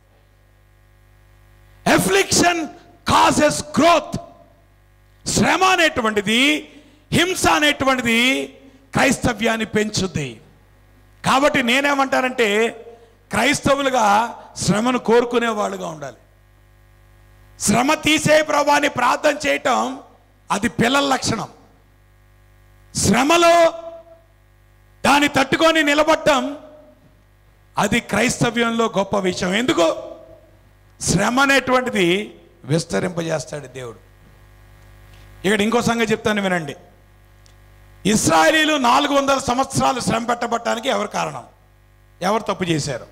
Speaker 1: ఎఫ్లిక్షన్ కాజెస్ గ్రోత్ శ్రమ అనేటువంటిది హింస అనేటువంటిది క్రైస్తవ్యాన్ని పెంచుద్ది కాబట్టి నేనేమంటానంటే క్రైస్తవులుగా శ్రమను కోరుకునే వాళ్ళుగా ఉండాలి శ్రమ తీసే ప్రభాని ప్రార్థన చేయటం అది పిల్లల లక్షణం శ్రమలో దాన్ని తట్టుకొని నిలబడటం అది క్రైస్తవ్యంలో గొప్ప విషయం ఎందుకు శ్రమ అనేటువంటిది విస్తరింపజేస్తాడు దేవుడు ఇక్కడ ఇంకో సంగతి చెప్తాను వినండి ఇస్రాయలీలు నాలుగు వందల సంవత్సరాలు శ్రమ పెట్టబట్టడానికి ఎవరు కారణం ఎవరు తప్పు చేశారు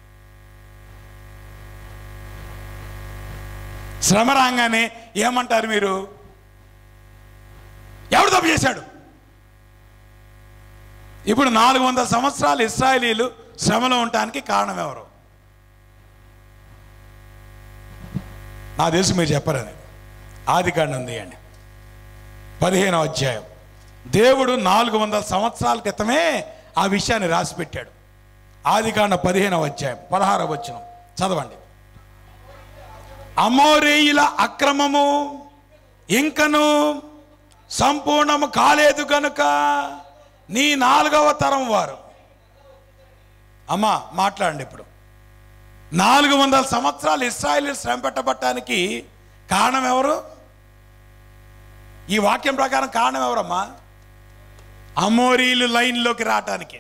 Speaker 1: శ్రమ రాగానే ఏమంటారు మీరు ఎవడు తప్పు చేశాడు ఇప్పుడు నాలుగు వందల సంవత్సరాలు ఇస్రాయలీలు శ్రమలో ఉండటానికి కారణం ఎవరు నా తెలుసు మీరు చెప్పరని ఆది కాండం తీయండి పదిహేనవ అధ్యాయం దేవుడు నాలుగు వందల సంవత్సరాల క్రితమే ఆ విషయాన్ని రాసి పెట్టాడు ఆది కాండ పదిహేనవ అధ్యాయం పదహారవ వచనం చదవండి అమోరేయుల అక్రమము ఇంకను సంపూర్ణము కాలేదు కనుక నీ నాలుగవ తరం వారు అమ్మా మాట్లాడండి ఇప్పుడు నాలుగు వందల సంవత్సరాలు ఇస్రాయల్ శ్రమ పెట్టబట్టడానికి కారణం ఎవరు ఈ వాక్యం ప్రకారం కారణం ఎవరమ్మా అమోరీలు లైన్లోకి రావటానికి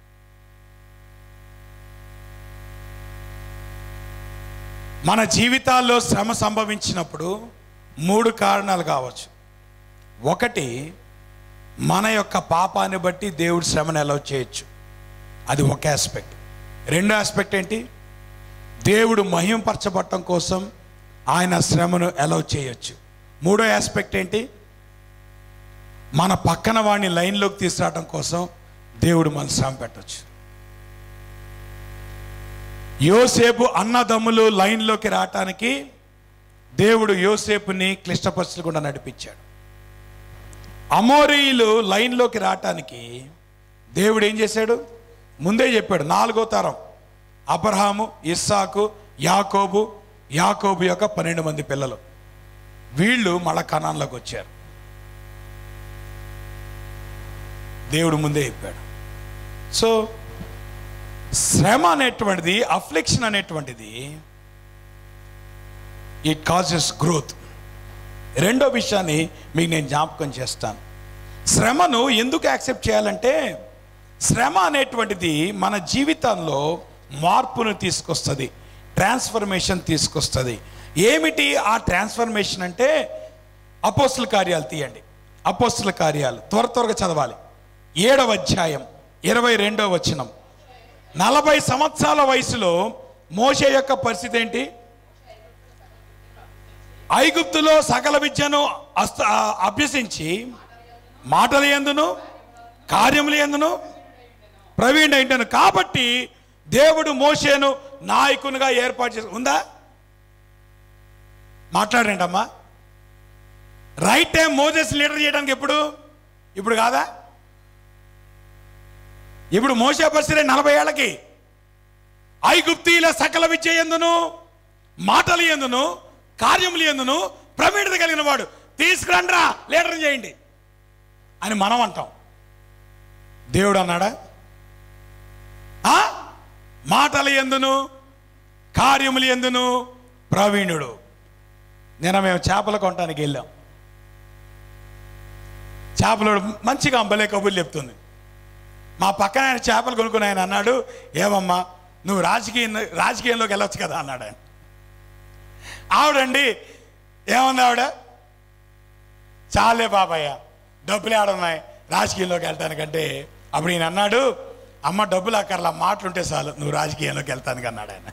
Speaker 1: మన జీవితాల్లో శ్రమ సంభవించినప్పుడు మూడు కారణాలు కావచ్చు ఒకటి మన యొక్క పాపాన్ని బట్టి దేవుడు శ్రమను ఎలా చేయొచ్చు అది ఒక ఆస్పెక్ట్ రెండో ఆస్పెక్ట్ ఏంటి దేవుడు మహింపరచబడటం కోసం ఆయన శ్రమను ఎలా చేయొచ్చు మూడో ఆస్పెక్ట్ ఏంటి మన పక్కన వాడిని లైన్లోకి తీసుకురావడం కోసం దేవుడు మన శ్రమ పెట్టచ్చు యోసేపు అన్నదమ్ములు లైన్లోకి రావటానికి దేవుడు యోసేపుని క్లిష్ట పరిస్థితులు కూడా నడిపించాడు అమోరీయులు లైన్లోకి రావటానికి దేవుడు ఏం చేశాడు ముందే చెప్పాడు నాలుగో తరం అబ్రహాము ఇస్సాకు యాకోబు యాకోబు యొక్క పన్నెండు మంది పిల్లలు వీళ్ళు మళ్ళా కణాల్లోకి వచ్చారు దేవుడు ముందే చెప్పాడు సో శ్రమ అనేటువంటిది అఫ్లిక్షన్ అనేటువంటిది ఇట్ కాజెస్ గ్రోత్ రెండో విషయాన్ని మీకు నేను జ్ఞాపకం చేస్తాను శ్రమను ఎందుకు యాక్సెప్ట్ చేయాలంటే శ్రమ అనేటువంటిది మన జీవితంలో మార్పును తీసుకొస్తుంది ట్రాన్స్ఫర్మేషన్ తీసుకొస్తుంది ఏమిటి ఆ ట్రాన్స్ఫర్మేషన్ అంటే అపోస్తుల కార్యాలు తీయండి అపోస్తుల కార్యాలు త్వర త్వరగా చదవాలి ఏడవ అధ్యాయం ఇరవై రెండవ వచనం నలభై సంవత్సరాల వయసులో మోషే యొక్క పరిస్థితి ఏంటి ఐగుప్తులో సకల విద్యను అస్త అభ్యసించి మాటలు ఎందును కార్యములు ఎందును ప్రవీణ ఏంటను కాబట్టి దేవుడు మోషేను నాయకునిగా ఏర్పాటు చేసి ఉందా మాట్లాడండి అమ్మా రైట్ టైం మోజెస్ లీడర్ చేయడానికి ఎప్పుడు ఇప్పుడు కాదా ఇప్పుడు మోసే పరిస్థితి నలభై ఏళ్ళకి ఐగుప్తీల సకల విద్య ఎందును మాటలు ఎందును కార్యములు ఎందును ప్రవీణత కలిగిన వాడు తీసుకురండ్రా లీడర్ చేయండి అని మనం అంటాం దేవుడు అన్నాడా ఆ? మాటలు ఎందును కార్యములు ఎందును ప్రవీణుడు నిన్న మేము చేపలు కొనడానికి వెళ్ళాం చేపలు మంచిగా అంబలే కబుర్లు చెప్తుంది మా పక్కన ఆయన చేపలు కొనుక్కుని ఆయన అన్నాడు ఏమమ్మా నువ్వు రాజకీయ రాజకీయంలోకి వెళ్ళొచ్చు కదా అన్నాడు ఆయన ఆవిడండి ఏముంది ఆవిడ చాలే బాబాయ్య డబ్బులు ఆడున్నాయి రాజకీయంలోకి వెళ్ళటానికంటే అప్పుడు ఈయన అన్నాడు అమ్మ డబ్బులు అక్కర్లా మాటలుంటే చాలు నువ్వు రాజకీయంలోకి వెళ్తానికి అన్నాడు ఆయన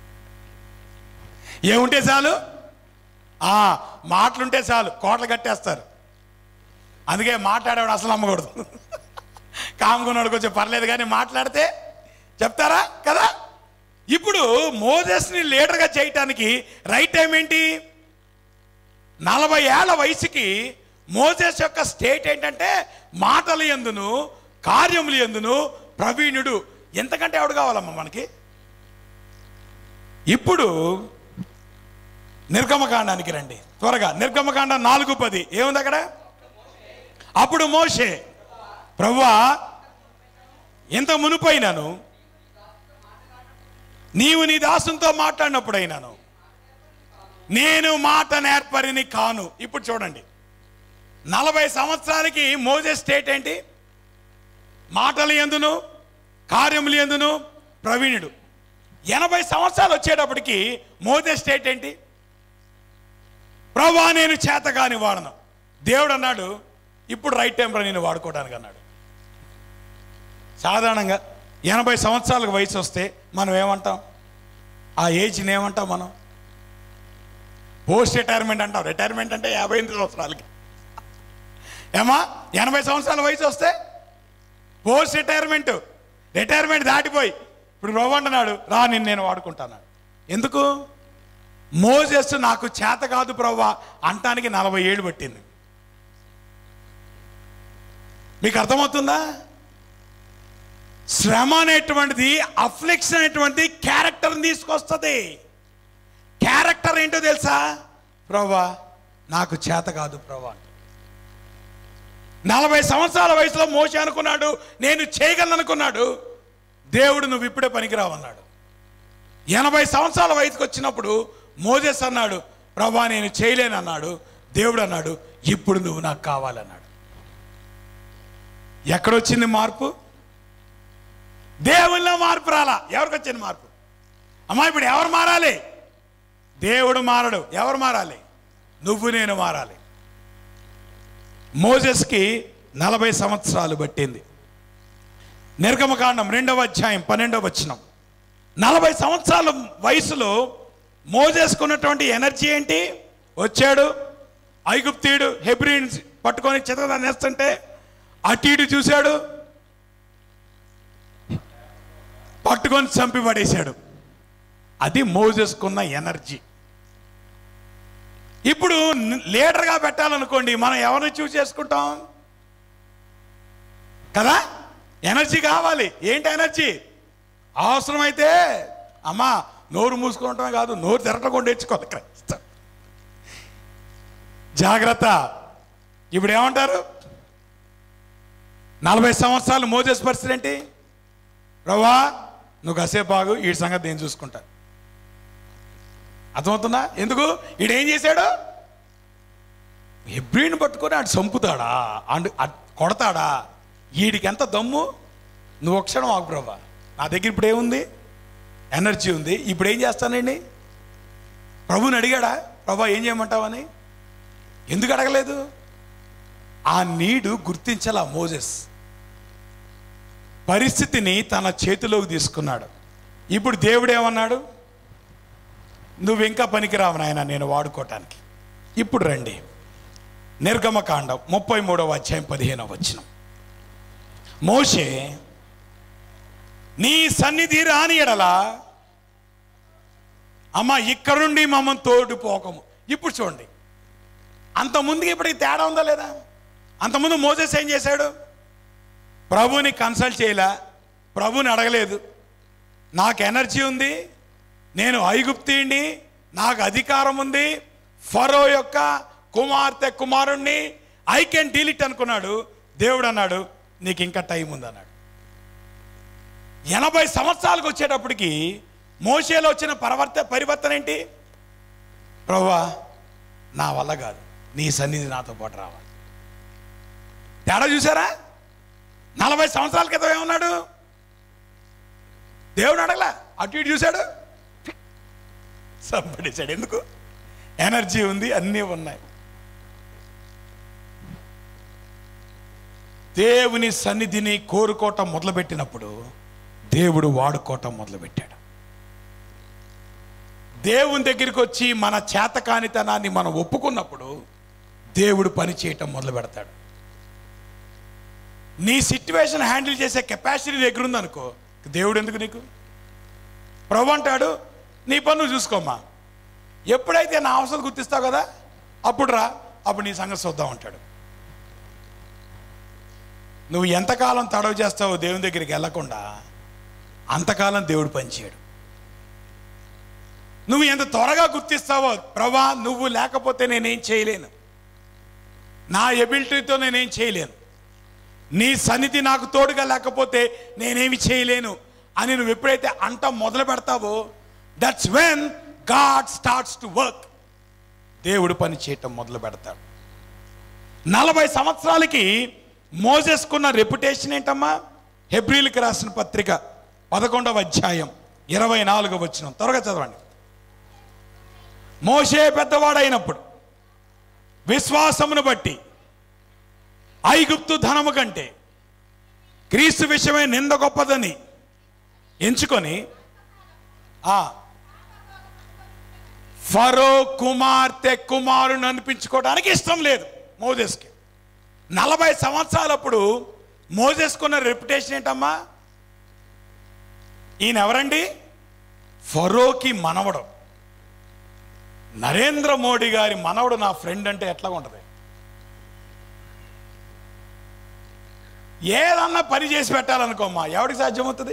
Speaker 1: ఏముంటే చాలు ఆ, మాటలుంటే చాలు కోటలు కట్టేస్తారు అందుకే మాట్లాడేవాడు అసలు అమ్మకూడదు కాముకున్నాడు కొంచెం పర్లేదు కానీ మాట్లాడితే చెప్తారా కదా ఇప్పుడు మోజెస్ని లీడర్గా చేయటానికి రైట్ టైం ఏంటి నలభై ఏళ్ల వయసుకి మోజెస్ యొక్క స్టేట్ ఏంటంటే మాటలు ఎందును కార్యములు ఎందును ప్రవీణుడు ఎంతకంటే ఎవడు కావాలమ్మా మనకి ఇప్పుడు నిర్గమకాండానికి రండి త్వరగా నిర్గమకాండ నాలుగు పది ఏముంది అక్కడ అప్పుడు మోషే ప్రవ్వా ఎంత మునుపైనాను నీవు నీ దాసునితో మాట్లాడినప్పుడైనాను నేను మాట నేర్పరిని కాను ఇప్పుడు చూడండి నలభై సంవత్సరాలకి మోజే స్టేట్ ఏంటి మాటలు ఎందును కార్యములు ఎందును ప్రవీణుడు ఎనభై సంవత్సరాలు వచ్చేటప్పటికి మోజే స్టేట్ ఏంటి ప్రభా నేను చేతగాని వాడను దేవుడు అన్నాడు ఇప్పుడు రైట్ టైం రా నేను వాడుకోవడానికి అన్నాడు సాధారణంగా ఎనభై సంవత్సరాలకు వయసు వస్తే మనం ఏమంటాం ఆ ఏజ్ని ఏమంటాం మనం పోస్ట్ రిటైర్మెంట్ అంటాం రిటైర్మెంట్ అంటే యాభై ఎనిమిది సంవత్సరాలకి ఏమా ఎనభై సంవత్సరాల వయసు వస్తే పోస్ట్ రిటైర్మెంట్ రిటైర్మెంట్ దాటిపోయి ఇప్పుడు ప్రభు అంటున్నాడు రా నిన్ను నేను వాడుకుంటాను ఎందుకు మోజెస్ నాకు చేత కాదు ప్రవ్వా అంటానికి నలభై ఏళ్ళు పట్టింది మీకు అర్థమవుతుందా శ్రమ అనేటువంటిది అఫ్లిక్షన్ అనేటువంటి క్యారెక్టర్ని తీసుకొస్తుంది క్యారెక్టర్ ఏంటో తెలుసా ప్రభా నాకు చేత కాదు ప్రభా నలభై సంవత్సరాల వయసులో మోసే అనుకున్నాడు నేను చేయగలను అనుకున్నాడు దేవుడు నువ్వు ఇప్పుడే పనికిరావన్నాడు ఎనభై సంవత్సరాల వయసుకు వచ్చినప్పుడు మోజెస్ అన్నాడు ప్రభా నేను చేయలేను అన్నాడు దేవుడు అన్నాడు ఇప్పుడు నువ్వు నాకు కావాలన్నాడు ఎక్కడొచ్చింది మార్పు దేవుల్లో మార్పు రాలా ఎవరికి వచ్చింది మార్పు అమ్మా ఇప్పుడు ఎవరు మారాలి దేవుడు మారడు ఎవరు మారాలి నువ్వు నేను మారాలి మోజెస్కి నలభై సంవత్సరాలు పట్టింది నిర్గమకాండం రెండవ అధ్యాయం పన్నెండవ వచనం నలభై సంవత్సరాల వయసులో మోజేసుకున్నటువంటి ఎనర్జీ ఏంటి వచ్చాడు ఐగుప్తీయుడు హెబ్రిన్స్ పట్టుకొని చితకదా నేస్తుంటే అటు ఇటు చూశాడు పట్టుకొని చంపి పడేశాడు అది మోజేసుకున్న ఎనర్జీ ఇప్పుడు న- లీడర్గా పెట్టాలనుకోండి మనం ఎవరిని చూస్ చేసుకుంటాం కదా ఎనర్జీ కావాలి ఏంటి ఎనర్జీ అవసరమైతే అమ్మా నోరు మూసుకోవటమే కాదు నోరు తిరగకుండా తెచ్చుకోవాలి క్రైస్తవ జాగ్రత్త ఇప్పుడు ఏమంటారు నలభై సంవత్సరాలు మోజెస్ పరిస్థితి ఏంటి ప్రభా నువ్వు కాసేపు ఆగు ఈ సంగతి నేను చూసుకుంటా అర్థమవుతుందా ఎందుకు ఈడేం చేశాడు హెబ్రిని పట్టుకొని ఆడు చంపుతాడా అండ్ అడ్- కొడతాడా వీడికి ఎంత దమ్ము నువ్వు ఒక క్షణం ఆగు ప్రభా నా దగ్గర ఇప్పుడు ఏముంది ఎనర్జీ ఉంది ఇప్పుడు ఏం చేస్తానండి ప్రభుని అడిగాడా ప్రభా ఏం చేయమంటావని ఎందుకు అడగలేదు ఆ నీడు గుర్తించాల మోజెస్ పరిస్థితిని తన చేతిలోకి తీసుకున్నాడు ఇప్పుడు దేవుడు ఏమన్నాడు నువ్వు ఇంకా పనికిరావు నాయన నేను వాడుకోవటానికి ఇప్పుడు రండి నిర్గమకాండం ముప్పై మూడవ అధ్యాయం పదిహేనవ వచ్చిన మోషే నీ సన్నిధి రాని ఎడలా అమ్మ ఇక్కడ నుండి మమ్మల్ని తోడుపోకము ఇప్పుడు చూడండి అంత ముందుకి ఇప్పటికి తేడా ఉందా లేదా అంతకుముందు మోసెస్ ఏం చేశాడు ప్రభుని కన్సల్ట్ చేయలే ప్రభుని అడగలేదు నాకు ఎనర్జీ ఉంది నేను ఐగుప్తిని నాకు అధికారం ఉంది ఫరో యొక్క కుమార్తె కుమారుణ్ణి ఐ కెన్ డీల్ ఇట్ అనుకున్నాడు దేవుడు అన్నాడు నీకు ఇంకా టైం ఉంది అన్నాడు ఎనభై సంవత్సరాలకు వచ్చేటప్పటికి మోషేలో వచ్చిన పరివర్త పరివర్తన ఏంటి ప్రభువా నా వల్ల కాదు నీ సన్నిధి నాతో పాటు రావాలి తేడా చూసారా నలభై సంవత్సరాల క్రితం ఏమన్నాడు దేవుడు అడగలా అటు ఇటు చూశాడు సంపడేశాడు ఎందుకు ఎనర్జీ ఉంది అన్నీ ఉన్నాయి దేవుని సన్నిధిని కోరుకోవటం మొదలుపెట్టినప్పుడు దేవుడు వాడుకోవటం మొదలుపెట్టాడు దేవుని దగ్గరికి వచ్చి మన చేతకానితనాన్ని మనం ఒప్పుకున్నప్పుడు దేవుడు పని చేయటం మొదలు పెడతాడు నీ సిట్యువేషన్ హ్యాండిల్ చేసే కెపాసిటీ దగ్గర ఉందనుకో దేవుడు ఎందుకు నీకు ప్రభు అంటాడు నీ పని నువ్వు చూసుకోమ్మా ఎప్పుడైతే నా అవసరం గుర్తిస్తావు కదా అప్పుడు రా అప్పుడు నీ సంగతి చూద్దాం అంటాడు నువ్వు ఎంతకాలం తడవ చేస్తావో దేవుని దగ్గరికి వెళ్ళకుండా అంతకాలం దేవుడు పనిచేయడు నువ్వు ఎంత త్వరగా గుర్తిస్తావో ప్రభా నువ్వు లేకపోతే నేనేం చేయలేను నా ఎబిలిటీతో నేనేం చేయలేను నీ సన్నిధి నాకు తోడుగా లేకపోతే నేనేమి చేయలేను అని నువ్వు ఎప్పుడైతే అంట మొదలు పెడతావో that's when God starts to work దేవుడు పని చేయటం మొదలు పెడతాడు నలభై సంవత్సరాలకి మోజెస్కున్న రెప్యుటేషన్ ఏంటమ్మా హెబ్రిల్కి రాసిన పత్రిక పదకొండవ అధ్యాయం ఇరవై నాలుగవ వచ్చిన త్వరగా చదవండి మోషే పెద్దవాడైనప్పుడు విశ్వాసమును బట్టి ఐగుప్తు ధనము కంటే క్రీస్తు విషయమే నింద గొప్పదని ఎంచుకొని ఆ ఫరో కుమార్తె కుమారుని అనిపించుకోవడానికి ఇష్టం లేదు మోజెస్కి నలభై సంవత్సరాలప్పుడు మోజెస్కున్న రెప్యుటేషన్ ఏంటమ్మా ఈయన ఎవరండి ఫరోకి మనవడు నరేంద్ర మోడీ గారి మనవడు నా ఫ్రెండ్ అంటే ఎట్లా ఉంటుంది ఏదన్నా పని చేసి పెట్టాలనుకోమ్మా ఎవరికి సాధ్యమవుతుంది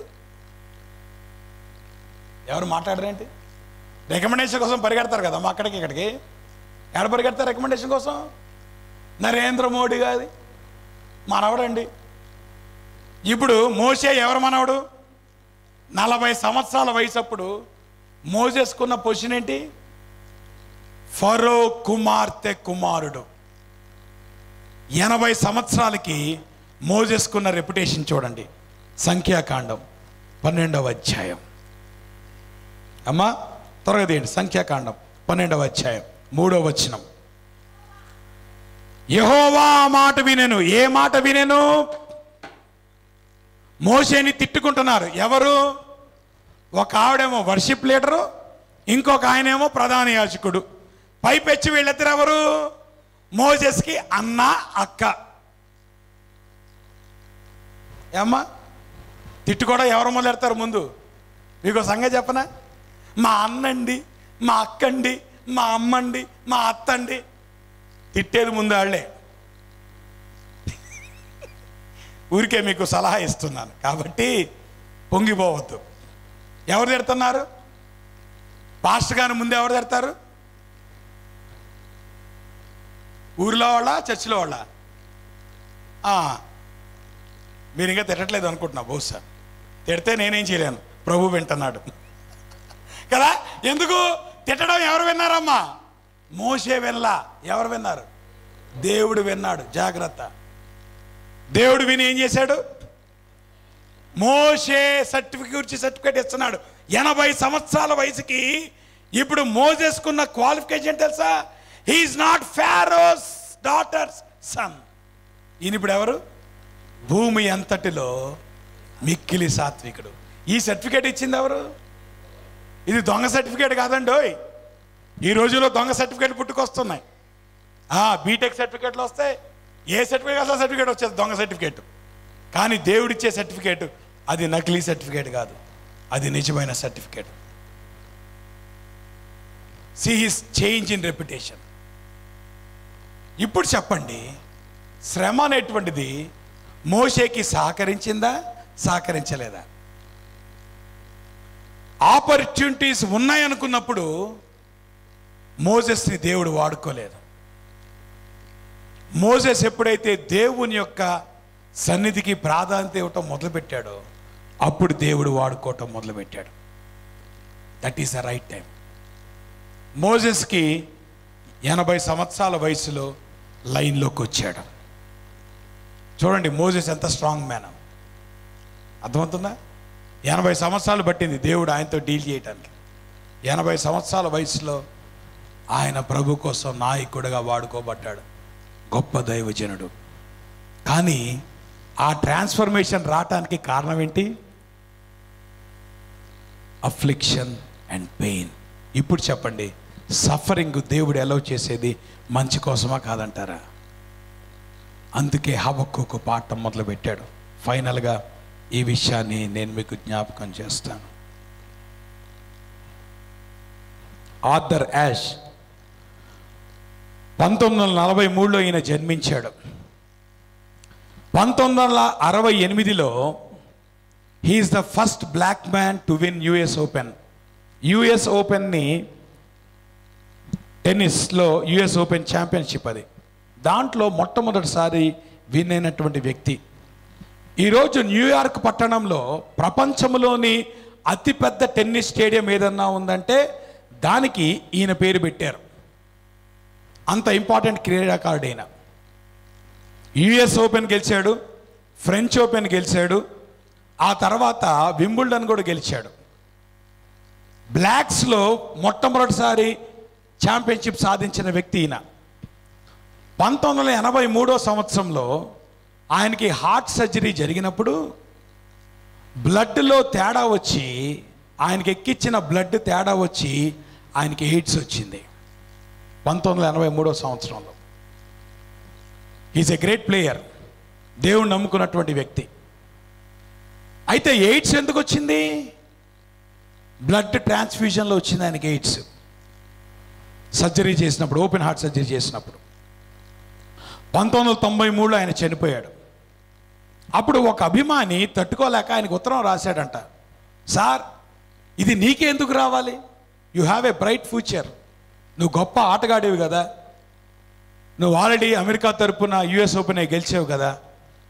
Speaker 1: ఎవరు మాట్లాడరేంటి రికమెండేషన్ కోసం పరిగెడతారు కదమ్మా అక్కడికి ఇక్కడికి ఎక్కడ పరిగెడతారు రికమెండేషన్ కోసం నరేంద్ర మోడీ గారి మనవడండి ఇప్పుడు మోసే ఎవరు మనవడు నలభై సంవత్సరాల వయసు అప్పుడు మోసేసుకున్న పొజిషన్ ఏంటి ఫరో కుమార్తె కుమారుడు ఎనభై సంవత్సరాలకి మోజేసుకున్న రెప్యుటేషన్ చూడండి సంఖ్యాకాండం పన్నెండవ అధ్యాయం అమ్మా త్వరగా తీయండి సంఖ్యాకాండం పన్నెండవ అధ్యాయం మూడవ వచనం యహోవా మాట వినెను ఏ మాట వినెను మోసేని తిట్టుకుంటున్నారు ఎవరు ఒక ఆవిడేమో వర్షిప్ లీడరు ఇంకొక ఆయనేమో ప్రధాన యాజకుడు పైపెచ్చి వీళ్ళిద్దరు ఎవరు మోజెస్కి అన్న అక్క ఏమ్మా తిట్టు కూడా ఎవరు మొదలెడతారు ముందు మీకు ఒక సంగతి చెప్పనా మా అన్నండి మా అక్కండి మా అమ్మండి మా అత్తండి తిట్టేది ముందు వాళ్ళే ఊరికే మీకు సలహా ఇస్తున్నాను కాబట్టి పొంగిపోవద్దు ఎవరు తిడుతున్నారు పాస్టర్ గారి ముందు ఎవరు తిడతారు ఊరిలో వాళ్ళ చర్చిలో వాళ్ళ ఆ, మీరు ఇంకా తిట్టట్లేదు అనుకుంటున్నా బహుశా తిడితే నేనేం చేయలేను ప్రభు వింటున్నాడు కదా ఎందుకు తిట్టడం ఎవరు విన్నారమ్మా మోసే వినలా ఎవరు విన్నారు దేవుడు విన్నాడు జాగ్రత్త దేవుడు విని ఏం చేశాడు మోసే సర్టిఫికేట్ సర్టిఫికేట్ ఇస్తున్నాడు ఎనభై సంవత్సరాల వయసుకి ఇప్పుడు మోసేసుకున్న క్వాలిఫికేషన్ తెలుసా he's not Pharaoh's daughter's son ఈయన ఇప్పుడు ఎవరు భూమి అంతటిలో మిక్కిలి సాత్వికుడు ఈ సర్టిఫికేట్ ఇచ్చింది ఎవరు ఇది దొంగ సర్టిఫికేట్ కాదండి ఓయ్ ఈ రోజుల్లో దొంగ సర్టిఫికేట్ పుట్టుకొస్తున్నాయి బీటెక్ సర్టిఫికేట్లు వస్తాయి ఏ సర్టిఫికేట్ అసలు సర్టిఫికేట్ వచ్చేది దొంగ సర్టిఫికేట్ కానీ దేవుడిచ్చే సర్టిఫికేట్ అది నకిలీ సర్టిఫికేట్ కాదు అది నిజమైన certificate see his change in reputation ఇప్పుడు చెప్పండి శ్రమ అనేటువంటిది మోషేకి సహకరించిందా సహకరించలేదా ఆపర్చునిటీస్ ఉన్నాయనుకున్నప్పుడు మోజెస్ని దేవుడు వాడుకోలేదు మోజెస్ ఎప్పుడైతే దేవుని యొక్క సన్నిధికి ప్రాధాన్యత ఇవ్వటం మొదలుపెట్టాడో అప్పుడు దేవుడు వాడుకోవటం మొదలుపెట్టాడు that is the right time మోజెస్కి ఎనభై సంవత్సరాల వయసులో లైన్లోకి వచ్చాడు చూడండి మోజెస్ ఎంత స్ట్రాంగ్ మ్యాన్ అర్థమవుతుందా ఎనభై సంవత్సరాలు పట్టింది దేవుడు ఆయనతో డీల్ చేయటానికి ఎనభై సంవత్సరాల వయసులో ఆయన ప్రభు కోసం నాయకుడిగా వాడుకోబడ్డాడు గొప్ప దైవజనుడు కానీ ఆ ట్రాన్స్ఫర్మేషన్ రావటానికి కారణం ఏంటి అఫ్లిక్షన్ అండ్ పెయిన్ ఇప్పుడు చెప్పండి సఫరింగ్ దేవుడు ఎలవ్ చేసేది మంచి కోసమా కాదంటారా అందుకే హబక్కుకు పాఠం మొదలు పెట్టాడు ఫైనల్గా ఈ విషయాన్ని నేను మీకు జ్ఞాపకం చేస్తాను ఆర్థర్ యాష్ పంతొమ్మిది వందల నలభై మూడులో ఈయన జన్మించాడు పంతొమ్మిది వందల అరవై ఎనిమిదిలో he's the first black man to win US open US ఓపెన్ని టెన్నిస్లో యుఎస్ ఓపెన్ ఛాంపియన్షిప్ అది దాంట్లో మొట్టమొదటిసారి విన్ అయినటువంటి వ్యక్తి ఈరోజు న్యూయార్క్ పట్టణంలో ప్రపంచంలోని అతిపెద్ద టెన్నిస్ స్టేడియం ఏదన్నా ఉందంటే దానికి ఈయన పేరు పెట్టారు అంత ఇంపార్టెంట్ క్రీడాకారుడు ఈయన యుఎస్ ఓపెన్ గెలిచాడు ఫ్రెంచ్ ఓపెన్ గెలిచాడు ఆ తర్వాత వింబుల్డన్ కూడా గెలిచాడు బ్లాక్స్లో మొట్టమొదటిసారి ఛాంపియన్షిప్ సాధించిన వ్యక్తి ఈయన పంతొమ్మిది వందల ఎనభై మూడో సంవత్సరంలో ఆయనకి హార్ట్ సర్జరీ జరిగినప్పుడు బ్లడ్లో తేడా వచ్చి ఆయనకి ఎక్కిచ్చిన బ్లడ్ తేడా వచ్చి ఆయనకి ఎయిడ్స్ వచ్చింది పంతొమ్మిది వందల ఎనభై మూడో సంవత్సరంలో ఈజ్ ఎ గ్రేట్ ప్లేయర్ దేవుడు నమ్ముకున్నటువంటి వ్యక్తి అయితే ఎయిడ్స్ ఎందుకు వచ్చింది బ్లడ్ ట్రాన్స్ఫ్యూజన్లో వచ్చింది ఆయనకి ఎయిడ్స్ సర్జరీ చేసినప్పుడు ఓపెన్ హార్ట్ సర్జరీ చేసినప్పుడు పంతొమ్మిది వందల తొంభై మూడులో ఆయన చనిపోయాడు అప్పుడు ఒక అభిమాని తట్టుకోలేక ఆయనకు ఉత్తరం రాశాడంట సార్ ఇది నీకెందుకు రావాలి you have a bright future నువ్వు గొప్ప ఆటగాడివి కదా నువ్వు ఆల్రెడీ అమెరికా తరపున యుఎస్ ఓపెన్ గెలిచావు కదా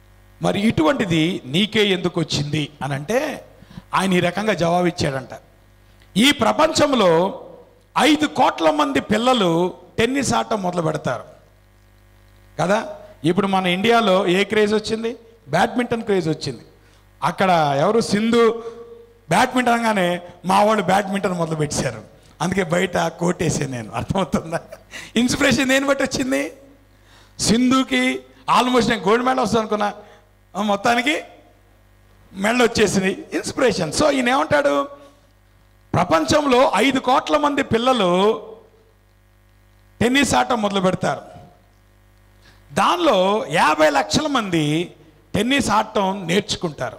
Speaker 1: మరి ఇటువంటిది నీకే ఎందుకు వచ్చింది అని అంటే ఆయన ఈ రకంగా జవాబు ఇచ్చాడంట ఈ ప్రపంచంలో ఐదు కోట్ల మంది పిల్లలు టెన్నిస్ ఆట మొదలు పెడతారు కదా ఇప్పుడు మన ఇండియాలో ఏ క్రేజ్ వచ్చింది బ్యాడ్మింటన్ క్రేజ్ వచ్చింది అక్కడ ఎవరు సింధు బ్యాడ్మింటన్ అనగానే మా వాళ్ళు బ్యాడ్మింటన్ మొదలు పెట్టారు అందుకే బయట కోటేసాను నేను అర్థమవుతుందా ఇన్స్పిరేషన్ దేని బట్టి వచ్చింది సింధుకి ఆల్మోస్ట్ నేను గోల్డ్ మెడల్ వస్తుంది అనుకున్నా ఆ, మొత్తానికి మెడల్ వచ్చేసింది ఇన్స్పిరేషన్ సో ఈయన ఏమంటాడు ప్రపంచంలో ఐదు కోట్ల మంది పిల్లలు టెన్నిస్ ఆట మొదలు పెడతారు దానిలో యాభై లక్షల మంది టెన్నిస్ ఆడటం నేర్చుకుంటారు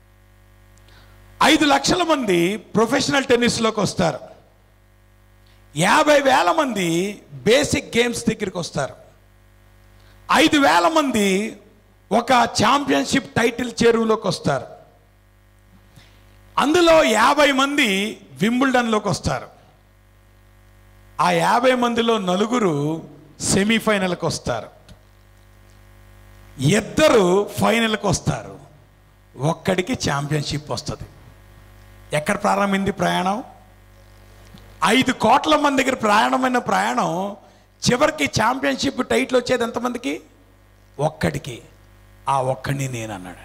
Speaker 1: ఐదు లక్షల మంది ప్రొఫెషనల్ టెన్నిస్లోకి వస్తారు యాభై వేల మంది బేసిక్ గేమ్స్ దగ్గరికి వస్తారు ఐదు వేల మంది ఒక ఛాంపియన్షిప్ టైటిల్ చెరువులోకి వస్తారు అందులో యాభై మంది వింబుల్డన్లోకి వస్తారు ఆ యాభై మందిలో నలుగురు సెమీఫైనల్కి వస్తారు ఇద్దరు ఫైనల్కి వస్తారు ఒక్కడికి ఛాంపియన్షిప్ వస్తుంది ఎక్కడ ప్రారంభింది ప్రయాణం ఐదు కోట్ల మంది దగ్గర ప్రయాణమైన ప్రయాణం చివరికి ఛాంపియన్షిప్ టైటిల్ వచ్చేది ఎంతమందికి ఒక్కడికి ఆ ఒక్కడిని నేను అన్నాడు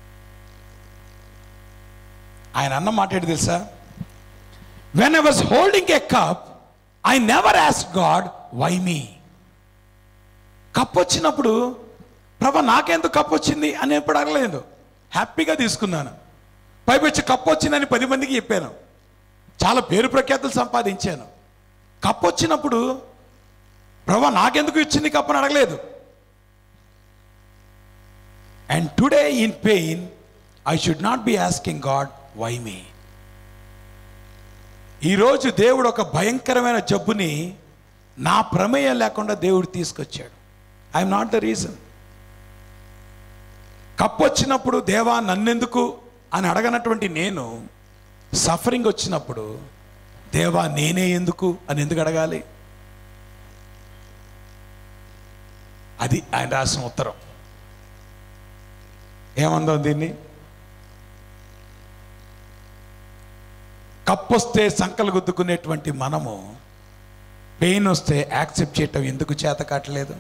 Speaker 1: ఆయన అన్న మాట ఏంటి తెలుసా when I was holding a cup I never ఆస్ గాడ్ వై మీ కప్ వచ్చినప్పుడు ప్రభా నాకెందుకు కప్ వచ్చింది అని ఎప్పుడు అడగలేదు హ్యాపీగా తీసుకున్నాను పైపొచ్చి కప్ వచ్చిందని పది మందికి చెప్పాను చాలా పేరు ప్రఖ్యాతులు సంపాదించాను కప్ వచ్చినప్పుడు ప్రభా నాకెందుకు ఇచ్చింది కప్ అని అడగలేదు and today in pain I should not be asking God why me ఈరోజు దేవుడు ఒక భయంకరమైన జబ్బుని నా ప్రమేయం లేకుండా దేవుడు తీసుకొచ్చాడు I'm not the reason cup వచ్చినప్పుడు దేవా నన్నెందుకు అని అడగనటువంటి నేను సఫరింగ్ వచ్చినప్పుడు దేవా నేనే ఎందుకు అని ఎందుకు అడగాలి అది ఆయన రాసిన ఉత్తరం ఏమందో దీన్ని కప్పొస్తే సంకలు గుద్దుకునేటువంటి మనము పెయిన్ వస్తే యాక్సెప్ట్ చేయటం ఎందుకు చేత కావట్లేదు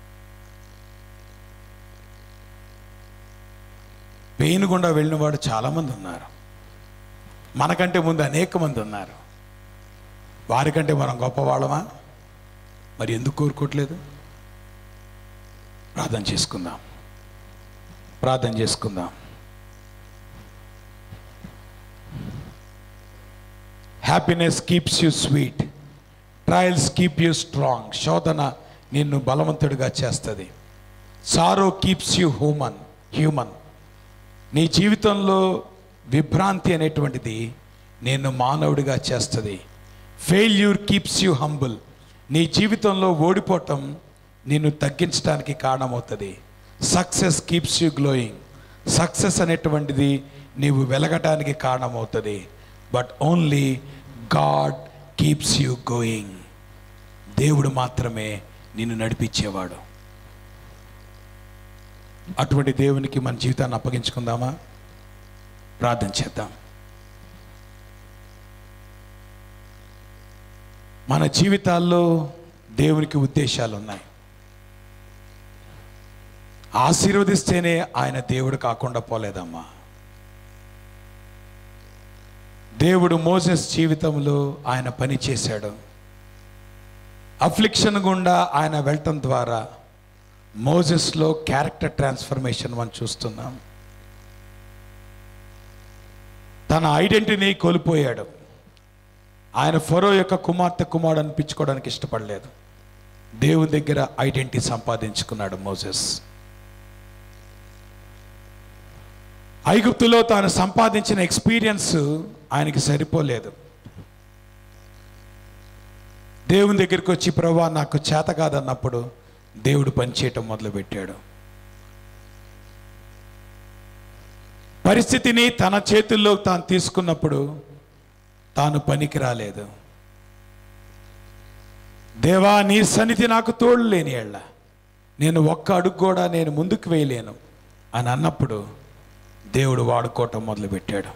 Speaker 1: పెయిన్ గుండా వెళ్ళిన వాడు చాలామంది ఉన్నారు మనకంటే ముందు అనేక మంది ఉన్నారు వారికంటే మనం గొప్పవాళ్ళమా మరి ఎందుకు కోరుకోవట్లేదు ప్రార్థన చేసుకుందాం ప్రార్థన చేసుకుందాం happiness keeps you sweet trials keep you strong శోధన నిన్ను బలవంతుడిగా చేస్తుంది sorrow keeps you human human నీ జీవితంలో విభ్రాంతి అనేటువంటిది నేను మానవుడిగా చేస్తుంది ఫెయిల్యూర్ కీప్స్ యూ హంబుల్ నీ జీవితంలో ఓడిపోవటం నిన్ను తగ్గించడానికి కారణమవుతుంది success keeps you glowing success అనేటువంటిది నీవు వెలగటానికి కారణమవుతుంది but only God keeps you going దేవుడు మాత్రమే నిన్ను నడిపించేవాడు అటువంటి దేవునికి మన జీవితాన్ని అప్పగించుకుందామా ప్రార్థన చేద్దాం మన జీవితాల్లో దేవునికి ఉద్దేశాలు ఉన్నాయి ఆశీర్వదిస్తేనే ఆయన దేవుడు కాకుండా పోలేదమ్మా దేవుడు మోసెస్ జీవితంలో ఆయన పని చేశాడు అఫ్లిక్షన్ గుండా ఆయన వెళ్ళటం ద్వారా మోజెస్లో క్యారెక్టర్ ట్రాన్స్ఫర్మేషన్ మనం చూస్తున్నాం తన ఐడెంటిటీని కోల్పోయాడు ఆయన ఫరో యొక్క కుమార్తె కుమారుడు అనిపించుకోవడానికి ఇష్టపడలేదు దేవుని దగ్గర ఐడెంటిటీ సంపాదించుకున్నాడు మోజెస్ ఐగుప్తులో తాను సంపాదించిన ఎక్స్పీరియన్స్ ఆయనకి సరిపోలేదు దేవుని దగ్గరికి వచ్చి ప్రభా నాకు చేత కాదన్నప్పుడు దేవుడు పనిచేయటం మొదలుపెట్టాడు పరిస్థితిని తన చేతుల్లో తాను తీసుకున్నప్పుడు తాను పనికి రాలేదు దేవా నీ సన్నిధి నాకు తోడు లేని ఎళ్ళ నేను ఒక్క అడుగు కూడా నేను ముందుకు వేయలేను అని అన్నప్పుడు దేవుడు వాడుకోవటం మొదలుపెట్టాడు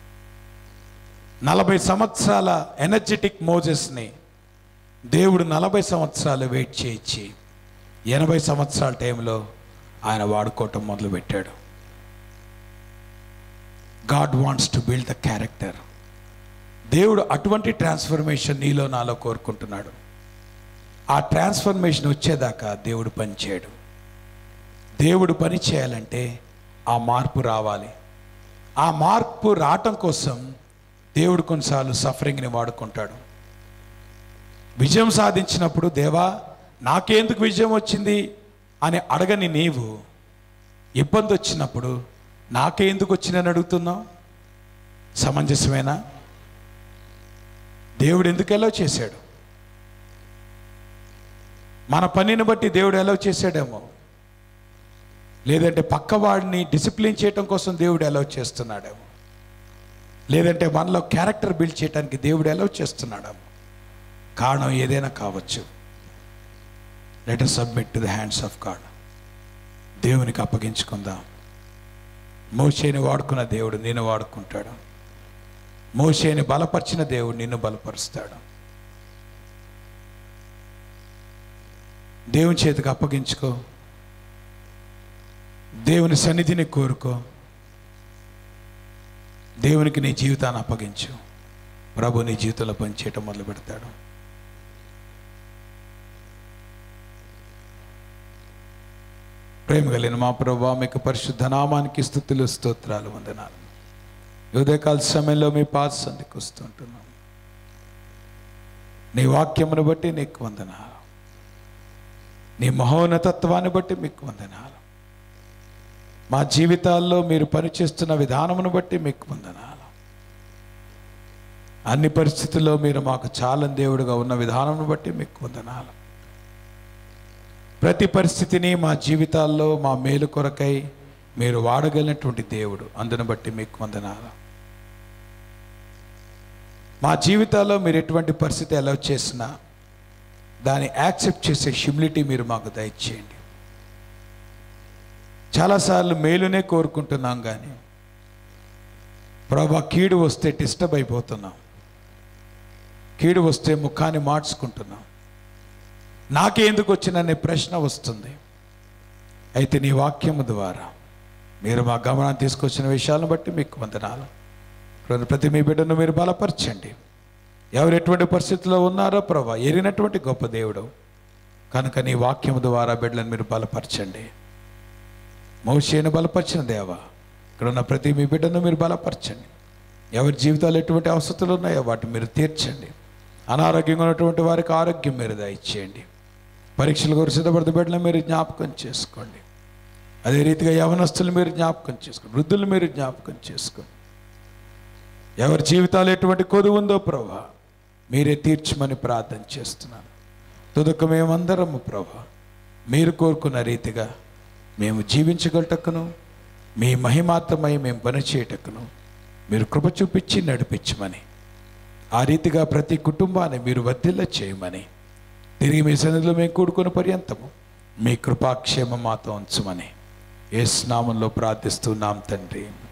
Speaker 1: నలభై సంవత్సరాల ఎనర్జెటిక్ మోజెస్ని దేవుడు నలభై సంవత్సరాలు వెయిట్ చేయించి ఎనభై సంవత్సరాల టైంలో ఆయన వాడుకోవటం మొదలుపెట్టాడు God wants to build the character దేవుడు అటువంటి ట్రాన్స్ఫర్మేషన్ నీలో నాలో కోరుకుంటున్నాడు ఆ ట్రాన్స్ఫర్మేషన్ వచ్చేదాకా దేవుడు పని చేయడు దేవుడు పని చేయాలంటే ఆ మార్పు రావాలి ఆ మార్పు రావటం కోసం దేవుడు కొన్నిసార్లు సఫరింగ్ని వాడుకుంటాడు విజయం సాధించినప్పుడు దేవా నాకెందుకు విజయం వచ్చింది అని అడగని నీవు ఇబ్బంది వచ్చినప్పుడు నాకెందుకు వచ్చిందని అడుగుతున్నావు సమంజసమేనా దేవుడు ఎందుకు ఎలా చేశాడు మన పనిని బట్టి దేవుడు ఎలా చేశాడేమో లేదంటే పక్కవాడిని డిసిప్లిన్ చేయటం కోసం దేవుడు ఎలా చేస్తున్నాడేమో లేదంటే మనలో క్యారెక్టర్ బిల్డ్ చేయడానికి దేవుడు ఎలా చేస్తున్నాడేమో కారణం ఏదైనా కావచ్చు let submit to the hands of God దేవునికి అప్పగించుకుందాం మోషేని వాడుకున్న దేవుడు నేను వాడుకుంటాడు మోషేని బలపరిచిన దేవుడు నిన్ను బలపరుస్తాడు దేవుని చేతికి అప్పగించుకో దేవుని సన్నిధిని కోరుకో దేవునికి నీ జీవితాన్ని అప్పగించు ప్రభు నీ జీవితంలో పనిచేయటం మొదలు పెడతాడు ప్రేమ కలిగిన మా ప్రభా మీకు పరిశుద్ధ నామానికి స్థుతులు స్తోత్రాలు వందనాలు ఈ ఉదయకాల సమయంలో మీ పాద సంధికి వస్తుంటున్నాం నీ వాక్యమును బట్టి నీకు వందనాలు నీ మహోన్నతత్వాన్ని బట్టి మీకు వందనాలు మా జీవితాల్లో మీరు పనిచేస్తున్న విధానమును బట్టి మీకు వందనాలు అన్ని పరిస్థితుల్లో మీరు మాకు చాలని దేవుడుగా ఉన్న విధానమును బట్టి మీకు వందనాలు ప్రతి పరిస్థితిని మా జీవితాల్లో మా మేలు కొరకై మీరు వాడగలిగినటువంటి దేవుడు అందును బట్టి మీకు వందనాలు మా జీవితాల్లో మీరు ఎటువంటి పరిస్థితి ఎలా చేసినా దాన్ని యాక్సెప్ట్ చేసే హ్యూమిలిటీ మీరు మాకు దయచేయండి చాలాసార్లు మేలునే కోరుకుంటున్నాం కానీ ప్రభా కీడు వస్తే డిస్టర్బ్ అయిపోతున్నాం కీడు వస్తే ముఖాన్ని మార్చుకుంటున్నాం నాకెందుకు వచ్చిననే ప్రశ్న వస్తుంది అయితే నీ వాక్యము ద్వారా మీరు మా గమనాన్ని తీసుకొచ్చిన విషయాలను బట్టి మీకు వందనాలు ప్రతి- ప్రతి మీ బిడ్డను మీరు బలపరచండి ఎవరు ఎటువంటి పరిస్థితుల్లో ఉన్నారో ప్రభా ఎరిగినటువంటి గొప్ప దేవుడు కనుక నీ వాక్యము ద్వారా బిడ్డలను మీరు బలపరచండి మోషేను బలపరిచిన దేవా ఇక్కడ ఉన్న ప్రతి మీ బిడ్డను మీరు బలపరచండి ఎవరి జీవితాలు ఎటువంటి అవసరాలు ఉన్నాయో వాటిని మీరు తీర్చండి అనారోగ్యంగా ఉన్నటువంటి వారికి ఆరోగ్యం మీరు దయచేయండి పరీక్షల గురించి సిద్ధపడితే బిడ్డలను మీరు జ్ఞాపకం చేసుకోండి అదే రీతిగా యవనస్తులు మీరు జ్ఞాపకం చేసుకోండి వృద్ధులు మీరు జ్ఞాపకం చేసుకోండి ఎవరి జీవితాలు ఎటువంటి కొదువు ఉందో ప్రభా మీరే తీర్చమని ప్రార్థన చేస్తున్నాను తుదక మేమందరము ప్రభా మీరు కోరుకున్న రీతిగా మేము జీవించగలటకును మీ మహిమాత్మై మేము పనిచేయటకును మీరు కృప చూపించి నడిపించమని ఆ రీతిగా ప్రతి కుటుంబాన్ని మీరు వర్ధిల్ల చేయమని తిరిగి మీ సన్నిధిలో మేము కూడుకున్న పర్యంతము మీ కృపాక్షేమ మాతో ఉంచమని ఏ స్నామంలో ప్రార్థిస్తున్నాం తండ్రి